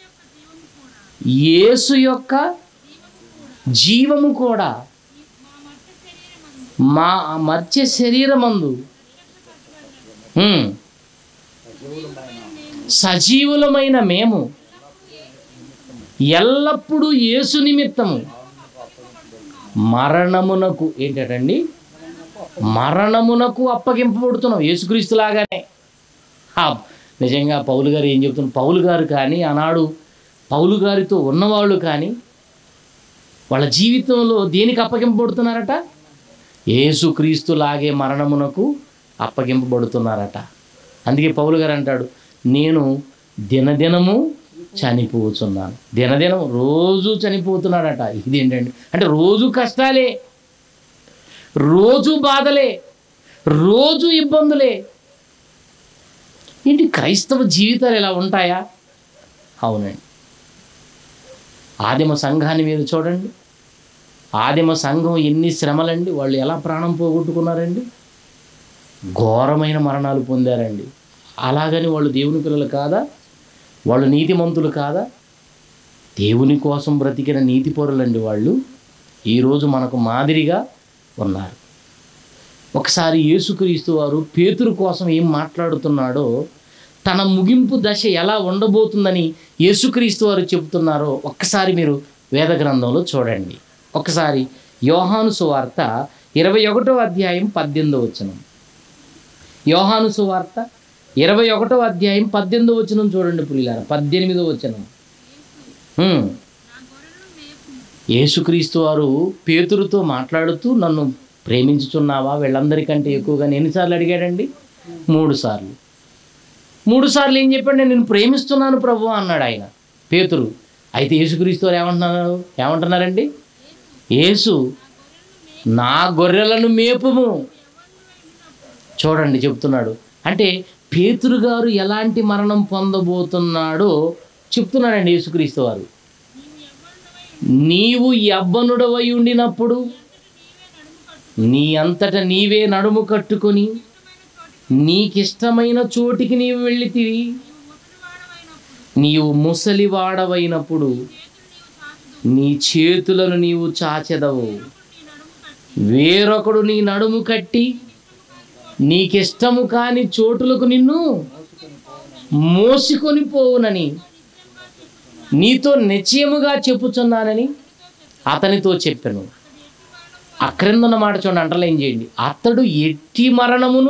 యేసు యొక్క జీవము కూడా మా మర్త్య శరీరమందు ఉమ్, సజీవులమైన మేము ఎల్లప్పుడూ యేసు నిమిత్తము మరణమునకు ఏంటండి మరణమునకు అప్పగింపబడుతున్నాం యేసుక్రీస్తులాగానే ఆ, నిజంగా పౌలు గారు ఏం చెప్తున్నారు పౌలు గారు కానీ ఆనాడు పౌలు గారితో ఉన్నవాళ్ళు కానీ వాళ్ళ జీవితంలో దేనికి అప్పగింపబడుతున్నారట యేసుక్రీస్తులాగే మరణమునకు అప్పగింపబడుతున్నారట అందుకే పౌలు గారు అంటాడు నేను దినదినము చనిపోతున్నాను దినదినం రోజు చనిపోతున్నాడట ఇదేంటండి అంటే రోజు కష్టాలే రోజు బాధలే రోజు ఇబ్బందులే ఏంటి క్రైస్తవ జీవితాలు ఇలా ఉంటాయా అవునండి ఆదిమ సంఘాన్ని మీరు చూడండి ఆదిమ సంఘం ఎన్ని శ్రమలండి వాళ్ళు ఎలా ప్రాణం పోగొట్టుకున్నారండి ఘోరమైన మరణాలు పొందారండి అలాగని వాళ్ళు దేవుని పిల్లలు కాదా వాళ్ళు నీతిమంతులు కాదా దేవుని కోసం బ్రతికిన నీతిపరులండి వాళ్ళు ఈరోజు మనకు మాదిరిగా ఉన్నారు ఒకసారి యేసుక్రీస్తు వారు పేతురు కోసం ఏం మాట్లాడుతున్నాడో తన ముగింపు దశ ఎలా ఉండబోతుందని యేసుక్రీస్తు వారు చెబుతున్నారో ఒక్కసారి మీరు వేద గ్రంథంలో చూడండి ఒకసారి యోహాను సువార్త ఇరవై ఒకటో అధ్యాయం పద్దెనిమిదో వచనం యోహాను సువార్త ఇరవై ఒకటో అధ్యాయం పద్దెనిమిదో వచనం చూడండి పుల్లార పద్దెనిమిదో వచనం హ్మ్. యేసుక్రీస్తు వారు పేతురుతో మాట్లాడుతూ నన్ను ప్రేమించుచున్నావా వీళ్ళందరికంటే ఎక్కువగా ఎన్నిసార్లు అడిగాడండి మూడు సార్లు మూడు సార్లు ఏం చెప్పాడు నేను నిన్ను ప్రేమిస్తున్నాను ప్రభు అన్నాడు ఆయన పేతురు అయితే యేసుక్రీస్తు వారు ఏమంటున్నారు ఏమంటున్నారండి యేసు నా గొర్రెలను మేపుము చూడండి చెప్తున్నాడు అంటే పేతురు గారు ఎలాంటి మరణం పొందబోతున్నాడో చెప్తున్నాడండి యేసుక్రీస్తు వారు నీవు యవ్వనుడవై ఉండినప్పుడు నీ అంతట నీవే నడుము కట్టుకొని నీకిష్టమైన చోటికి నీవు వెళ్ళితివి నీవు ముసలివాడవైనప్పుడు నీ చేతులను నీవు చాచెదవు వేరొకడు నీ నడుము కట్టి నీకిష్టము కాని చోటులకు నిన్ను మోసుకొని పోవునని నీతో నిశ్చయముగా చెప్పుచున్నానని అతనితో చెప్పాను ఆ క్రింద ఉన్న మాట చూడండి అంటలేం చేయండి అతడు ఎట్టి మరణమును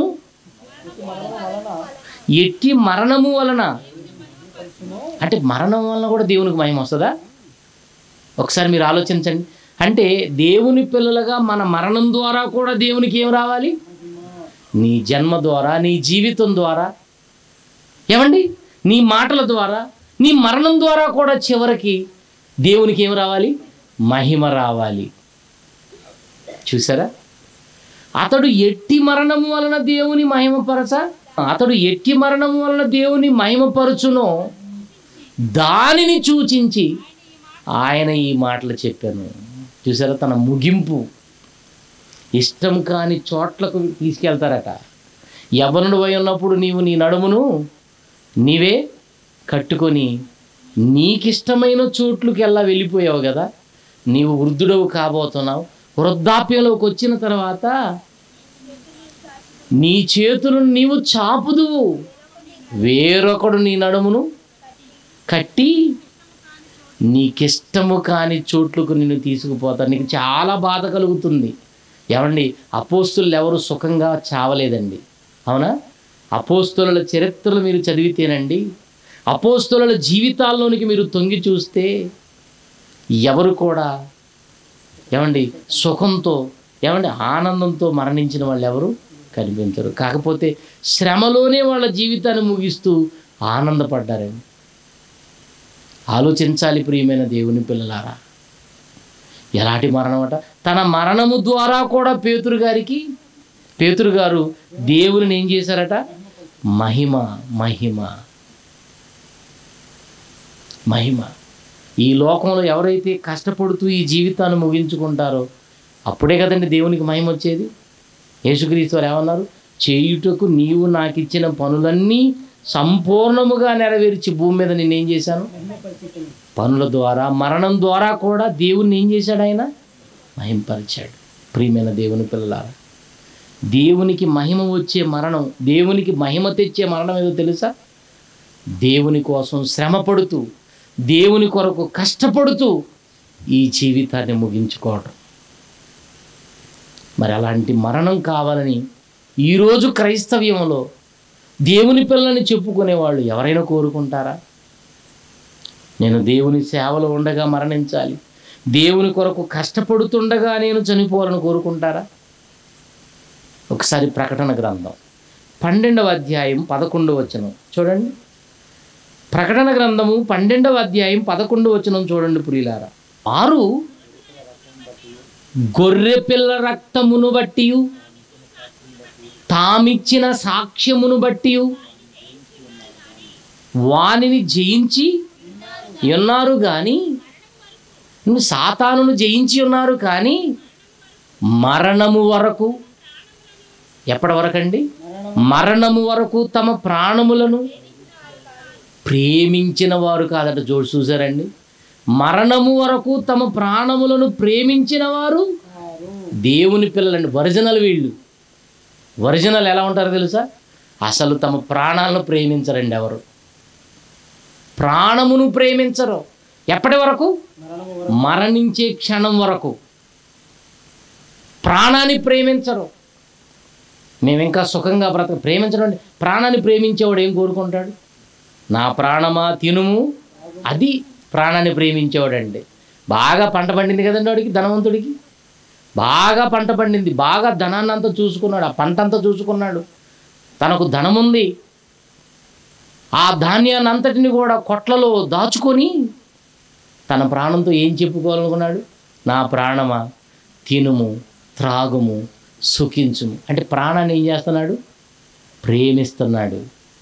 ఎట్టి మరణము వలన అంటే మరణం వలన కూడా దేవునికి మహిమ వస్తుందా ఒకసారి మీరు ఆలోచించండి అంటే దేవుని పిల్లలుగా మన మరణం ద్వారా కూడా దేవునికి ఏం రావాలి నీ జన్మ ద్వారా నీ జీవితం ద్వారా ఏమండి నీ మాటల ద్వారా నీ మరణం ద్వారా కూడా చివరికి దేవునికి ఏం రావాలి మహిమ రావాలి చూసారా అతడు ఎట్టి మరణము వలన దేవుని మహిమపరచ అతడు ఎట్టి మరణము వలన దేవుని మహిమపరచునో దానిని సూచించి ఆయన ఈ మాటలు చెప్పాను చూసారా తన ముగింపు ఇష్టం కాని చోట్లకు తీసుకెళ్తారట యవనుడు అయి ఉన్నప్పుడు నీవు నీ నడుమును నీవే కట్టుకొని నీకిష్టమైన చోట్లకి ఎలా వెళ్ళిపోయావు కదా నీవు వృద్ధుడవు కాబోతున్నావు వృద్ధాప్యంలోకి వచ్చిన తర్వాత నీ చేతులను నీవు చాపుదువు వేరొకడు నీ నడుమును కట్టి నీకిష్టము కాని చోట్లకు నిన్ను తీసుకుపోతారు నీకు చాలా బాధ కలుగుతుంది ఏమండి అపోస్తులు ఎవరు సుఖంగా చావలేదండి అవునా అపోస్తుల చరిత్రలు మీరు చదివితేనండి అపోస్తుల జీవితాల్లోనికి మీరు తొంగి చూస్తే ఎవరు కూడా ఏమండి సుఖంతో ఏమండి ఆనందంతో మరణించిన వాళ్ళు ఎవరు కనిపించరు కాకపోతే శ్రమలోనే వాళ్ళ జీవితాన్ని ముగిస్తూ ఆనందపడ్డారండి ఆలోచించాలి ప్రియమైన దేవుని పిల్లలారా ఎలాంటి మరణం అట తన మరణము ద్వారా కూడా పేతురు గారికి పేతురు గారు దేవుని ఏం చేశారట మహిమ మహిమ మహిమ ఈ లోకంలో ఎవరైతే కష్టపడుతూ ఈ జీవితాన్ని ముగించుకుంటారో అప్పుడే కదండి దేవునికి మహిమ వచ్చేది యేసుక్రీస్తు వారు ఏమన్నారు చేయుటకు నీవు నాకు ఇచ్చిన పనులన్నీ సంపూర్ణముగా నెరవేర్చి భూమి మీద నేనేం చేశాను పనుల ద్వారా మరణం ద్వారా కూడా దేవుణ్ణి ఏం చేశాడు ఆయన మహింపరిచాడు ప్రియమైన దేవుని పిల్లలారా దేవునికి మహిమ వచ్చే మరణం దేవునికి మహిమ తెచ్చే మరణం ఏదో తెలుసా దేవుని కోసం శ్రమ పడుతూ దేవుని కొరకు కష్టపడుతూ ఈ జీవితాన్ని ముగించుకోవడం మరి అలాంటి మరణం కావాలని ఈరోజు క్రైస్తవ్యంలో దేవుని పిల్లని చెప్పుకునేవాళ్ళు ఎవరైనా కోరుకుంటారా నేను దేవుని సేవలో ఉండగా మరణించాలి దేవుని కొరకు కష్టపడుతుండగా నేను చనిపోవాలని కోరుకుంటారా ఒకసారి ప్రకటన గ్రంథం పన్నెండవ అధ్యాయం పదకొండవ వచనం చూడండి ప్రకటన గ్రంథము పన్నెండవ అధ్యాయం పదకొండవ వచనం చూడండి పురిలారా వారు గొర్రె పిల్ల రక్తమును బట్టి తామిచ్చిన సాక్ష్యమును బట్టి వానిని జయించి ఉన్నారు కానీ నువ్వు సాతానును జయించి ఉన్నారు కానీ మరణము వరకు ఎప్పటి వరకండి మరణము వరకు తమ ప్రాణములను ప్రేమించిన వారు కాదట జోడు చూసారండి మరణము వరకు తమ ప్రాణములను ప్రేమించిన వారు దేవుని పిల్లలండి ఒరిజినల్ వీళ్ళు ఒరిజినల్ ఎలా ఉంటారో తెలుసా అసలు తమ ప్రాణాలను ప్రేమించరండి ఎవరు ప్రాణమును ప్రేమించరు ఎప్పటి వరకు మరణించే క్షణం వరకు ప్రాణాన్ని ప్రేమించరు మేము ఇంకా సుఖంగా బ్రతక ప్రేమించడం అంటే ప్రాణాన్ని ప్రేమించేవాడు ఏం కోరుకుంటాడు నా ప్రాణమా తినుము అది ప్రాణాన్ని ప్రేమించేవాడండి బాగా పంట పండింది కదండి వాడికి ధనవంతుడికి బాగా పంట పండింది బాగా ధనాన్ని అంతా చూసుకున్నాడు ఆ పంట అంతా చూసుకున్నాడు తనకు ధనం ఉంది ఆ ధాన్యాన్ని అంతటిని కూడా కొట్లలో దాచుకొని తన ప్రాణంతో ఏం చెప్పుకోవాలనుకున్నాడు నా ప్రాణమా తినుము త్రాగుము సుఖించుము అంటే ప్రాణాన్ని ఏం చేస్తున్నాడు ప్రేమిస్తున్నాడు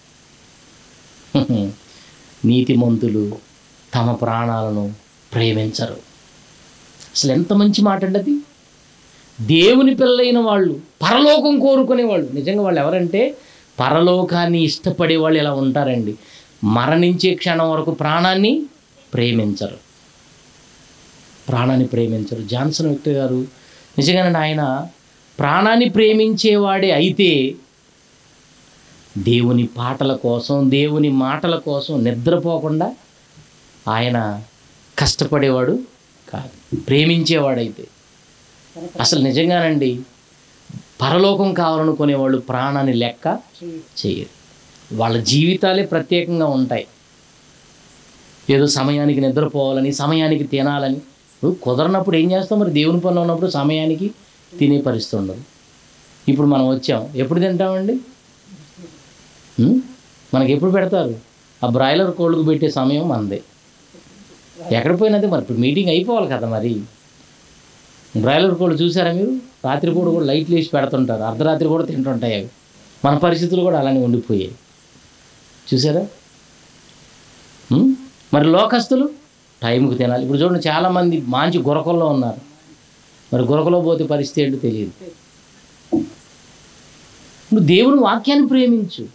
నీతిమంతులు తమ ప్రాణాలను ప్రేమించరు అసలు ఎంత మంచి మాట అండి అది దేవుని పిల్లలైన వాళ్ళు పరలోకం కోరుకునే వాళ్ళు నిజంగా వాళ్ళు ఎవరంటే పరలోకాన్ని ఇష్టపడే వాళ్ళు ఇలా ఉంటారండి మరణించే క్షణం వరకు ప్రాణాన్ని ప్రేమించరు ప్రాణాన్ని ప్రేమించరు జాన్సన్ విక్టర్ గారు నిజంగానే ఆయన ప్రాణాన్ని ప్రేమించేవాడే అయితే దేవుని పాటల కోసం దేవుని మాటల కోసం నిద్రపోకుండా ఆయన కష్టపడేవాడు కాదు ప్రేమించేవాడైతే అసలు నిజంగానండి పరలోకం కావాలనుకునే వాళ్ళు ప్రాణాన్ని లెక్క చేయరు వాళ్ళ జీవితాలే ప్రత్యేకంగా ఉంటాయి ఏదో సమయానికి నిద్రపోవాలని సమయానికి తినాలని నువ్వు కుదరనప్పుడు ఏం చేస్తాం మరి దేవుని పనులు ఉన్నప్పుడు సమయానికి తినే పరిస్థితి ఉండదు ఇప్పుడు మనం వచ్చాం ఎప్పుడు తింటామండి ఉం? మనకి ఎప్పుడు పెడతారు ఆ బ్రాయిలర్ కోళ్ళకు పెట్టే సమయం మనదే ఎక్కడ పోయినది మరి ఇప్పుడు మీటింగ్ అయిపోవాలి కదా మరి బ్రాయిలర్ కోళ్ళు చూసారా మీరు రాత్రిపూట కూడా లైట్లు వేసి పెడుతుంటారు అర్ధరాత్రి కూడా తింటుంటాయి అవి మన పరిస్థితులు కూడా అలానే ఉండిపోయాయి చూసారా ఉం? మరి లోకస్తులు టైంకి తినాలి ఇప్పుడు చూడండి చాలామంది మంచి గురకల్లో ఉన్నారు మరి గురకలో పోతే పరిస్థితి ఏంటో తెలియదు నువ్వు దేవుని వాక్యాన్ని ప్రేమించు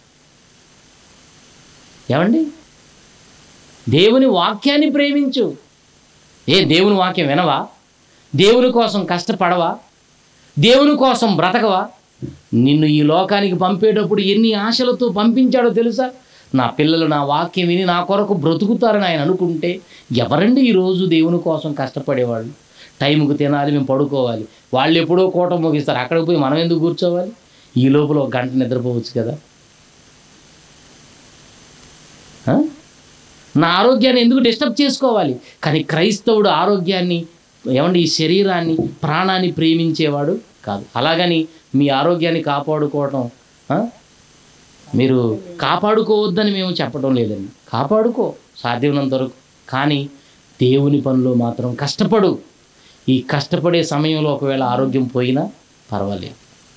ఏమండి దేవుని వాక్యాన్ని ప్రేమించు ఏ దేవుని వాక్యం వినవా దేవుని కోసం కష్టపడవా దేవుని కోసం బ్రతకవా నిన్ను ఈ లోకానికి పంపేటప్పుడు ఎన్ని ఆశలతో పంపించాడో తెలుసా నా పిల్లలు నా వాక్యం విని నా కొరకు బ్రతుకుతారని ఆయన అనుకుంటే ఎవరండి ఈరోజు దేవుని కోసం కష్టపడేవాళ్ళు టైంకు తినాలి మేము పడుకోవాలి వాళ్ళు ఎప్పుడో కోట ముగిస్తారు అక్కడికి పోయి మనం ఎందుకు కూర్చోవాలి ఈ లోపల ఒక గంట నిద్రపోవచ్చు కదా ఆ? నా ఆరోగ్యాన్ని ఎందుకు డిస్టర్బ్ చేసుకోవాలి కానీ క్రైస్తవుడు ఆరోగ్యాన్ని ఏమండి ఈ శరీరాన్ని ప్రాణాన్ని ప్రేమించేవాడు కాదు అలాగని మీ ఆరోగ్యాన్ని కాపాడుకోవడం ఆ? మీరు కాపాడుకోవద్దని మేము చెప్పడం లేదండి కాపాడుకో సాధ్యమైనంత వరకు కానీ దేవుని పనిలో మాత్రం కష్టపడు ఈ కష్టపడే సమయంలో ఒకవేళ ఆరోగ్యం పోయినా పర్వాలేదు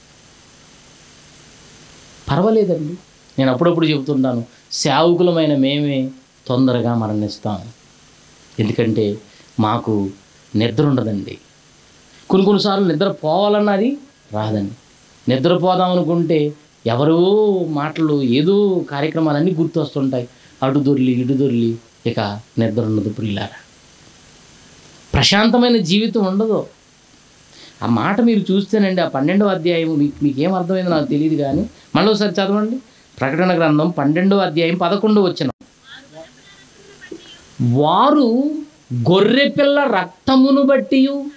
పర్వాలేదండి నేను అప్పుడప్పుడు చెబుతుంటాను సేవకులమైన మేమే తొందరగా మరణిస్తాం ఎందుకంటే మాకు నిద్ర ఉండదండి కొన్ని కొన్నిసార్లు నిద్ర పోవాలన్నది రాదండి నిద్రపోదాం అనుకుంటే ఎవరో మాటలు ఏదో కార్యక్రమాలన్నీ గుర్తొస్తుంటాయి అటు దొర్లి ఇటు దొర్లి ఇక నిద్ర ఉండదు ప్రియులారా ప్రశాంతమైన జీవితం ఉండదు ఆ మాట మీరు చూస్తేనండి ఆ పన్నెండవ అధ్యాయం మీకు మీకు ఏం అర్థమైందో నాకు తెలియదు కానీ మళ్ళీ ఒకసారి చదవండి ప్రకటన గ్రంథం పన్నెండవ అధ్యాయం పదకొండు వచ్చిన వారు గొర్రెపిల్ల రక్తమును బట్టి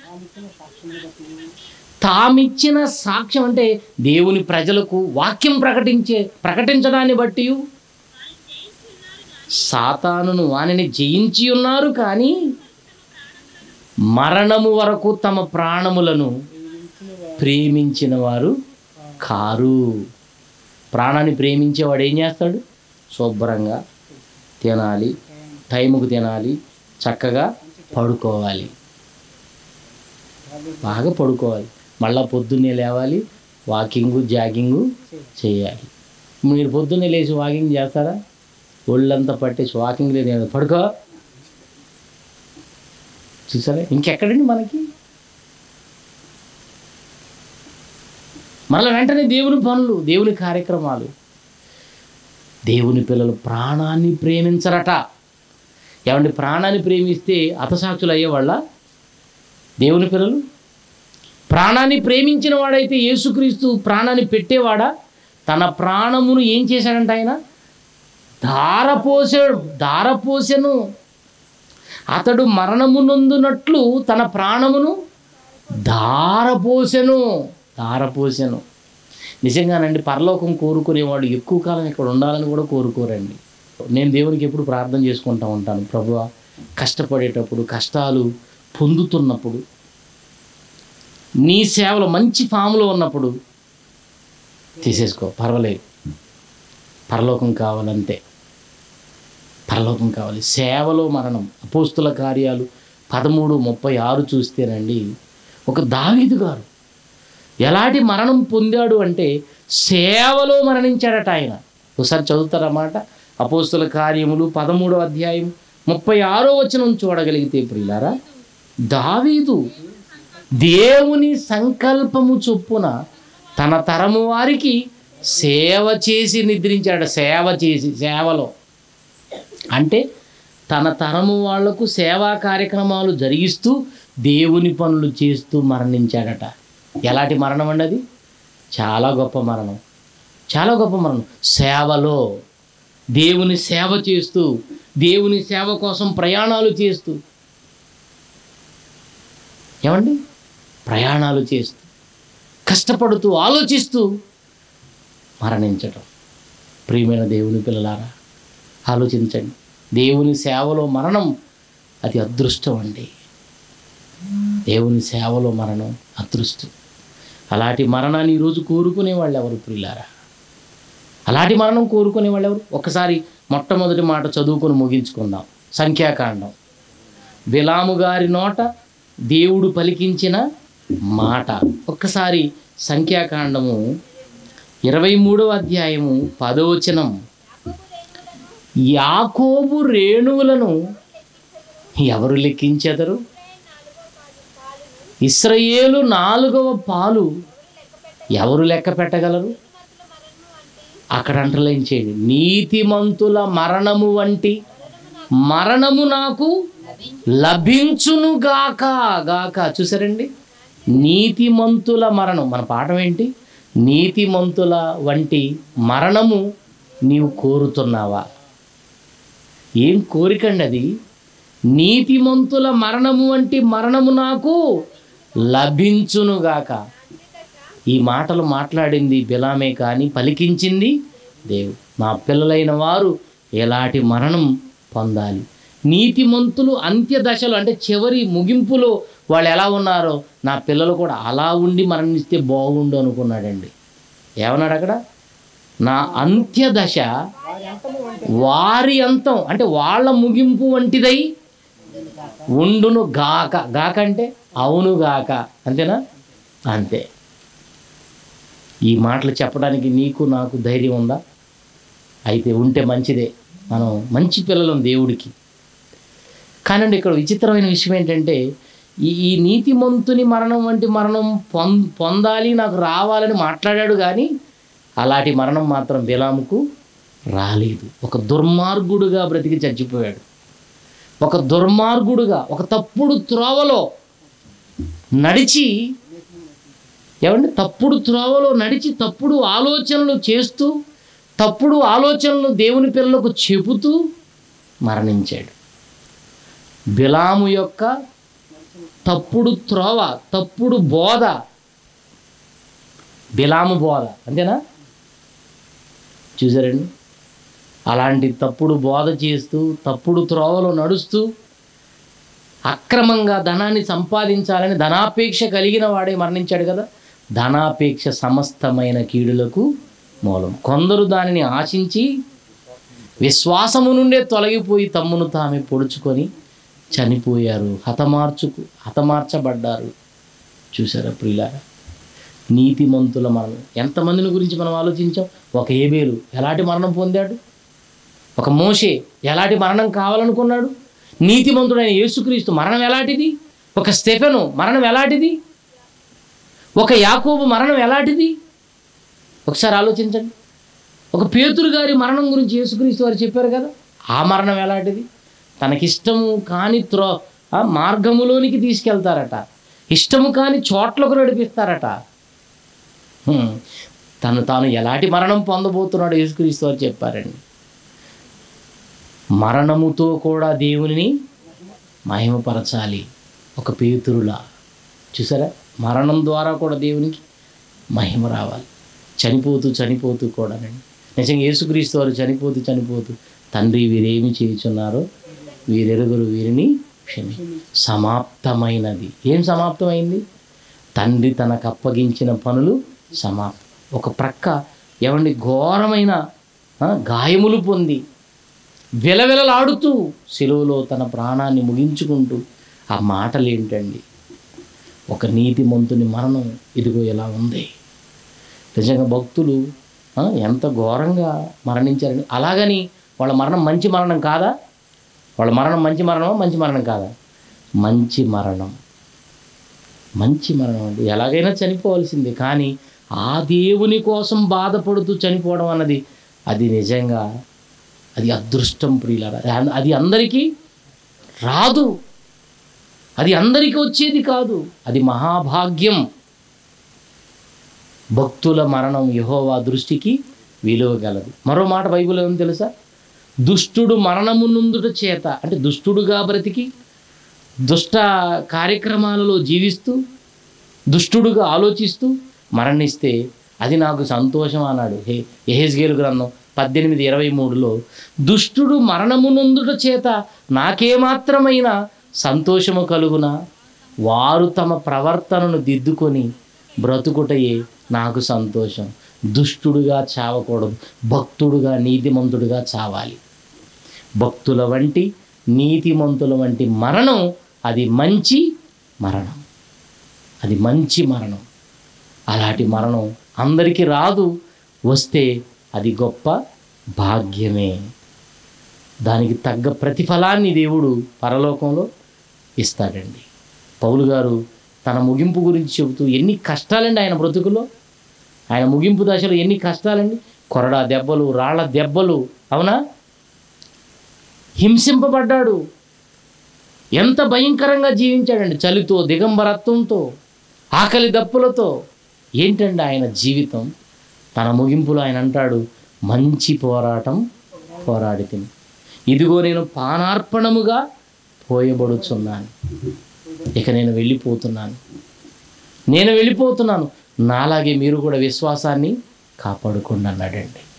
తామిచ్చిన సాక్ష్యం అంటే దేవుని ప్రజలకు వాక్యం ప్రకటించే ప్రకటించడాన్ని బట్టి సాతానును వానిని జయించి ఉన్నారు కానీ మరణము వరకు తమ ప్రాణములను ప్రేమించిన వారు కారు ప్రాణాన్ని ప్రేమించేవాడు ఏం చేస్తాడు శుభ్రంగా తినాలి టైంకు తినాలి చక్కగా పడుకోవాలి బాగా పడుకోవాలి మళ్ళా పొద్దున్నే లేవాలి వాకింగు జాగింగు చేయాలి మీరు పొద్దున్నే లేచి వాకింగ్ చేస్తారా ఒళ్ళంతా పట్టేసి వాకింగ్ లేదు పడుకో చూసారా ఇంకెక్కడండి మనకి మళ్ళీ వెంటనే దేవుని పనులు దేవుని కార్యక్రమాలు దేవుని పిల్లలు ప్రాణాన్ని ప్రేమించరట ఏమండి ప్రాణాన్ని ప్రేమిస్తే హతసాక్షులు అయ్యేవాళ్ళ దేవుని పిల్లలు ప్రాణాన్ని ప్రేమించిన వాడైతే యేసుక్రీస్తు ప్రాణాన్ని పెట్టేవాడా తన ప్రాణమును ఏం చేశాడంట ఆయన ధారపోసాడు ధారపోసెను అతడు మరణమునందునట్లు తన ప్రాణమును ధారపోసెను ధారపోసెను నిజంగానండి పరలోకం కోరుకునేవాడు ఎక్కువ కాలం ఇక్కడ ఉండాలని కూడా కోరుకోరండి నేను దేవునికి ఎప్పుడు ప్రార్థన చేసుకుంటా ఉంటాను ప్రభువా కష్టపడేటప్పుడు కష్టాలు పొందుతున్నప్పుడు నీ సేవలో మంచి ఫామ్లో ఉన్నప్పుడు తీసేసుకో పర్వాలేదు పరలోకం కావాలంతే పరలోకం కావాలి సేవలో మరణం అపోస్తుల కార్యాలు పదమూడు ముప్పై ఆరు చూస్తేనండి ఒక దావీదు గారు ఎలాంటి మరణం పొందాడు అంటే సేవలో మరణించాడట ఆయన ఒకసారి చదువుతారన్నమాట అపోస్తుల కార్యములు పదమూడో అధ్యాయం ముప్పై ఆరో వచనం చూడగలిగితే ప్రియులారా దావీదు దేవుని సంకల్పము చొప్పున తన తరము వారికి సేవ చేసి నిద్రించాడు సేవ చేసి సేవలో అంటే తన తరము వాళ్లకు సేవా కార్యక్రమాలు జరిగిస్తూ దేవుని పనులు చేస్తూ మరణించాడట ఎలాంటి మరణం అండి అది చాలా గొప్ప మరణం చాలా గొప్ప మరణం సేవలో దేవుని సేవ చేస్తూ దేవుని సేవ కోసం ప్రయాణాలు చేస్తూ ఏమండి ప్రయాణాలు చేస్తూ కష్టపడుతూ ఆలోచిస్తూ మరణించటం ప్రియమైన దేవుని పిల్లలారా ఆలోచించండి దేవుని సేవలో మరణం అది అదృష్టం అండి దేవుని సేవలో మరణం అదృష్టం అలాంటి మరణాన్ని ఈరోజు కోరుకునే వాళ్ళు ఎవరు ప్రియులారా అలాంటి మరణం కోరుకునే వాళ్ళు ఎవరు ఒకసారి మొట్టమొదటి మాట చదువుకొని ముగించుకుందాం సంఖ్యాకాండం బిలాము గారి నోట దేవుడు పలికించిన మాట ఒక్కసారి సంఖ్యాకాండము ఇరవై మూడవ అధ్యాయము పదవచనం యాకోబు రేణువులను ఎవరు లెక్కించెదరు ఇస్రయేలు నాలుగవ పాలు ఎవరు లెక్క పెట్టగలరు అక్కడ అంటలేంచేయండి నీతిమంతుల మరణము వంటి మరణము నాకు లభించును గాక గాక చూసారండి నీతిమంతుల మరణం మన పాఠం ఏంటి నీతిమంతుల వంటి మరణము నీవు కోరుతున్నావా ఏం కోరికండి అది నీతిమంతుల మరణము వంటి మరణము నాకు లభించునుగాక ఈ మాటలు మాట్లాడింది బిలామే కానీ పలికించింది దేవు నా పిల్లలైన వారు ఎలాంటి మరణం పొందాలి నీతిమంతులు అంత్య దశలో అంటే చివరి ముగింపులో వాళ్ళు ఎలా ఉన్నారో నా పిల్లలు కూడా అలా ఉండి మరణిస్తే బాగుండు అనుకున్నాడండి ఏమన్నాడు అక్కడ నా అంత్య దశ వారి అంతం అంటే వాళ్ళ ముగింపు వంటిదై ఉండును గాక గాక అంటే అవును గాక అంతేనా అంతే ఈ మాటలు చెప్పడానికి నీకు నాకు ధైర్యం ఉందా అయితే ఉంటే మంచిదే మనం మంచి పిల్లలం దేవుడికి కానండి ఇక్కడ విచిత్రమైన విషయం ఏంటంటే ఈ ఈ నీతిమంతుని మరణం వంటి మరణం పొం పొందాలి నాకు రావాలని మాట్లాడాడు కానీ అలాంటి మరణం మాత్రం బిలాముకు రాలేదు ఒక దుర్మార్గుడుగా బ్రతికి చచ్చిపోయాడు ఒక దుర్మార్గుడుగా ఒక తప్పుడు త్రోవలో నడిచి ఏమండి తప్పుడు త్రోవలో నడిచి తప్పుడు ఆలోచనలు చేస్తూ తప్పుడు ఆలోచనలు దేవుని పిల్లలకు చెబుతూ మరణించాడు బిలాము యొక్క తప్పుడు త్రోవ తప్పుడు బోధ బిలాము బోధ అంతేనా చూసారండి అలాంటి తప్పుడు బోధ చేస్తూ తప్పుడు త్రోవలో నడుస్తూ అక్రమంగా ధనాన్ని సంపాదించాలని ధనాపేక్ష కలిగిన వాడే మరణించాడు కదా ధనాపేక్ష సమస్తమైన కీడులకు మూలం కొందరు దానిని ఆశించి విశ్వాసము నుండే తొలగిపోయి తమ్మును తామే పొడుచుకొని చనిపోయారు హతమార్చుకు హతమార్చబడ్డారు చూసారా ప్రియులారా నీతిమంతుల మరణం ఎంతమందిని గురించి మనం ఆలోచించాం ఒక ఏబేలు ఎలాంటి మరణం పొందాడు ఒక మోషే ఎలాంటి మరణం కావాలనుకున్నాడు నీతిమంతుడైన యేసుక్రీస్తు మరణం ఎలాంటిది ఒక స్టెఫెను మరణం ఎలాంటిది ఒక యాకోబు మరణం ఎలాంటిది ఒకసారి ఆలోచించండి ఒక పేతురు గారి మరణం గురించి యేసుక్రీస్తు వారు చెప్పారు కదా ఆ మరణం ఎలాంటిది తనకిష్టము కాని త్రో ఆ మార్గములోనికి తీసుకెళ్తారట ఇష్టము కాని చోట్లకు నడిపిస్తారట హ్మ్. తను తాను ఎలాంటి మరణం పొందబోతున్నాడు యేసుక్రీస్తు వారు చెప్పారండి మరణముతో కూడా దేవునిని మహిమపరచాలి ఒక పేతురులా చూసారా మరణం ద్వారా కూడా దేవునికి మహిమ రావాలి చనిపోతూ చనిపోతూ కూడానండి నిజంగా యేసుక్రీస్తు వారు చనిపోతూ చనిపోతూ తండ్రి వీరేమి చేయుచున్నారో వీరెరుగురు వీరిని క్షమి సమాప్తమైనది ఏం సమాప్తమైంది తండ్రి తనకు అప్పగించిన పనులు సమాప్తం ఒక ప్రక్క ఏమండి ఘోరమైన ఆ, గాయములు పొంది విలవిలలాడుతూ సెలవులో తన ప్రాణాన్ని ముగించుకుంటూ ఆ మాటలు ఏంటండి ఒక నీతిమంతుని మరణం ఇదిగో ఎలా ఉంది నిజంగా భక్తులు ఆ, ఎంత ఘోరంగా మరణించారని అలాగని వాళ్ళ మరణం మంచి మరణం కాదా వాళ్ళ మరణం మంచి మరణమా మంచి మరణం కాదా మంచి మరణం మంచి మరణం అండి ఎలాగైనా చనిపోవాల్సిందే కానీ ఆ దేవుని కోసం బాధపడుతూ చనిపోవడం అన్నది అది నిజంగా అది అదృష్టం ప్రియులారా అది- అది అందరికీ రాదు అది అందరికీ వచ్చేది కాదు అది మహాభాగ్యం భక్తుల మరణం యహోవా దృష్టికి విలువగలదు మరో మాట బైబిల్ ఏమో తెలుసా దుష్టుడు మరణము నుందుట చేత అంటే దుష్టుడుగా బ్రతికి దుష్ట కార్యక్రమాలలో జీవిస్తూ దుష్టుడుగా ఆలోచిస్తూ మరణిస్తే అది నాకు సంతోషం అన్నాడు హే ఎహెజ్గేలు గ్రంథం పద్దెనిమిది ఇరవై మూడులో దుష్టుడు మరణమునందుట చేత నాకేమాత్రమైన సంతోషము కలుగునా వారు తమ ప్రవర్తనను దిద్దుకొని బ్రతుకుటయే నాకు సంతోషం దుష్టుడుగా చావకూడదు భక్తుడుగా నీతిమంతుడుగా చావాలి భక్తుల వంటి నీతిమంతుల వంటి మరణం అది మంచి మరణం అది మంచి మరణం అలాంటి మరణం అందరికీ రాదు వస్తే అది గొప్ప భాగ్యమే దానికి తగ్గ ప్రతిఫలాన్ని దేవుడు పరలోకంలో ఇస్తాడండి పౌలు గారు తన ముగింపు గురించి చెబుతూ ఎన్ని కష్టాలండి ఆయన బ్రతుకులో ఆయన ముగింపు దశలో ఎన్ని కష్టాలండి కొరడా దెబ్బలు రాళ్ళ దెబ్బలు అవునా హింసింపబడ్డాడు ఎంత భయంకరంగా జీవించాడండి చలితో దిగంబరత్వంతో ఆకలి దప్పులతో ఏంటండి ఆయన జీవితం తన ముగింపులో ఆయన అంటాడు మంచి పోరాటం పోరాడి తిని ఇదిగో నేను పానార్పణముగా పోయబడుచున్నాను ఇక నేను వెళ్ళిపోతున్నాను నేను వెళ్ళిపోతున్నాను నాలాగే మీరు కూడా విశ్వాసాన్ని కాపాడుకోండి అన్నాడండి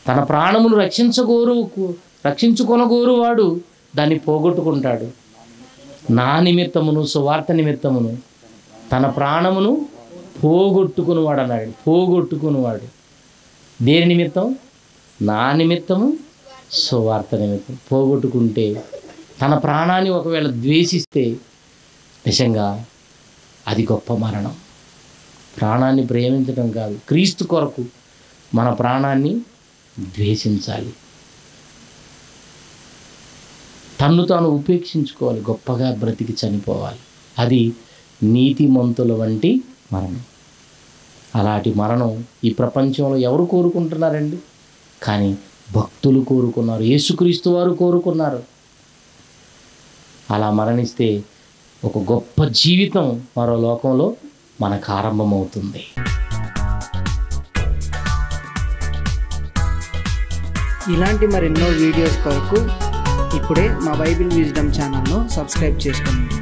తన ప్రాణమును రక్షించగోరు రక్షించుకొనగోరు వాడు దాన్ని పోగొట్టుకుంటాడు నా నిమిత్తమును సువార్త నిమిత్తమును తన ప్రాణమును పోగొట్టుకునివాడు అన్నాడు పోగొట్టుకునివాడు దేని నిమిత్తం నా నిమిత్తము సువార్త నిమిత్తం పోగొట్టుకుంటే తన ప్రాణాన్ని ఒకవేళ ద్వేషిస్తే నిజంగా అది గొప్ప మరణం ప్రాణాన్ని ప్రేమించడం కాదు క్రీస్తు కొరకు మన ప్రాణాన్ని ద్వేషించాలి తన్ను తాను ఉపేక్షించుకోవాలి గొప్పగా బ్రతికి చనిపోవాలి అది నీతిమంతుల వంటి మరణం అలాంటి మరణం ఈ ప్రపంచంలో ఎవరు కోరుకుంటున్నారండి కానీ భక్తులు కోరుకున్నారు యేసుక్రీస్తు వారు కోరుకున్నారు అలా మరణిస్తే ఒక గొప్ప జీవితం మరో లోకంలో మనకు ఆరంభమవుతుంది ఇలాంటి మరెన్నో వీడియోస్ కొరకు ఇప్పుడే మా బైబిల్ విజ్డమ్ ఛానల్ను సబ్స్క్రైబ్ చేసుకోండి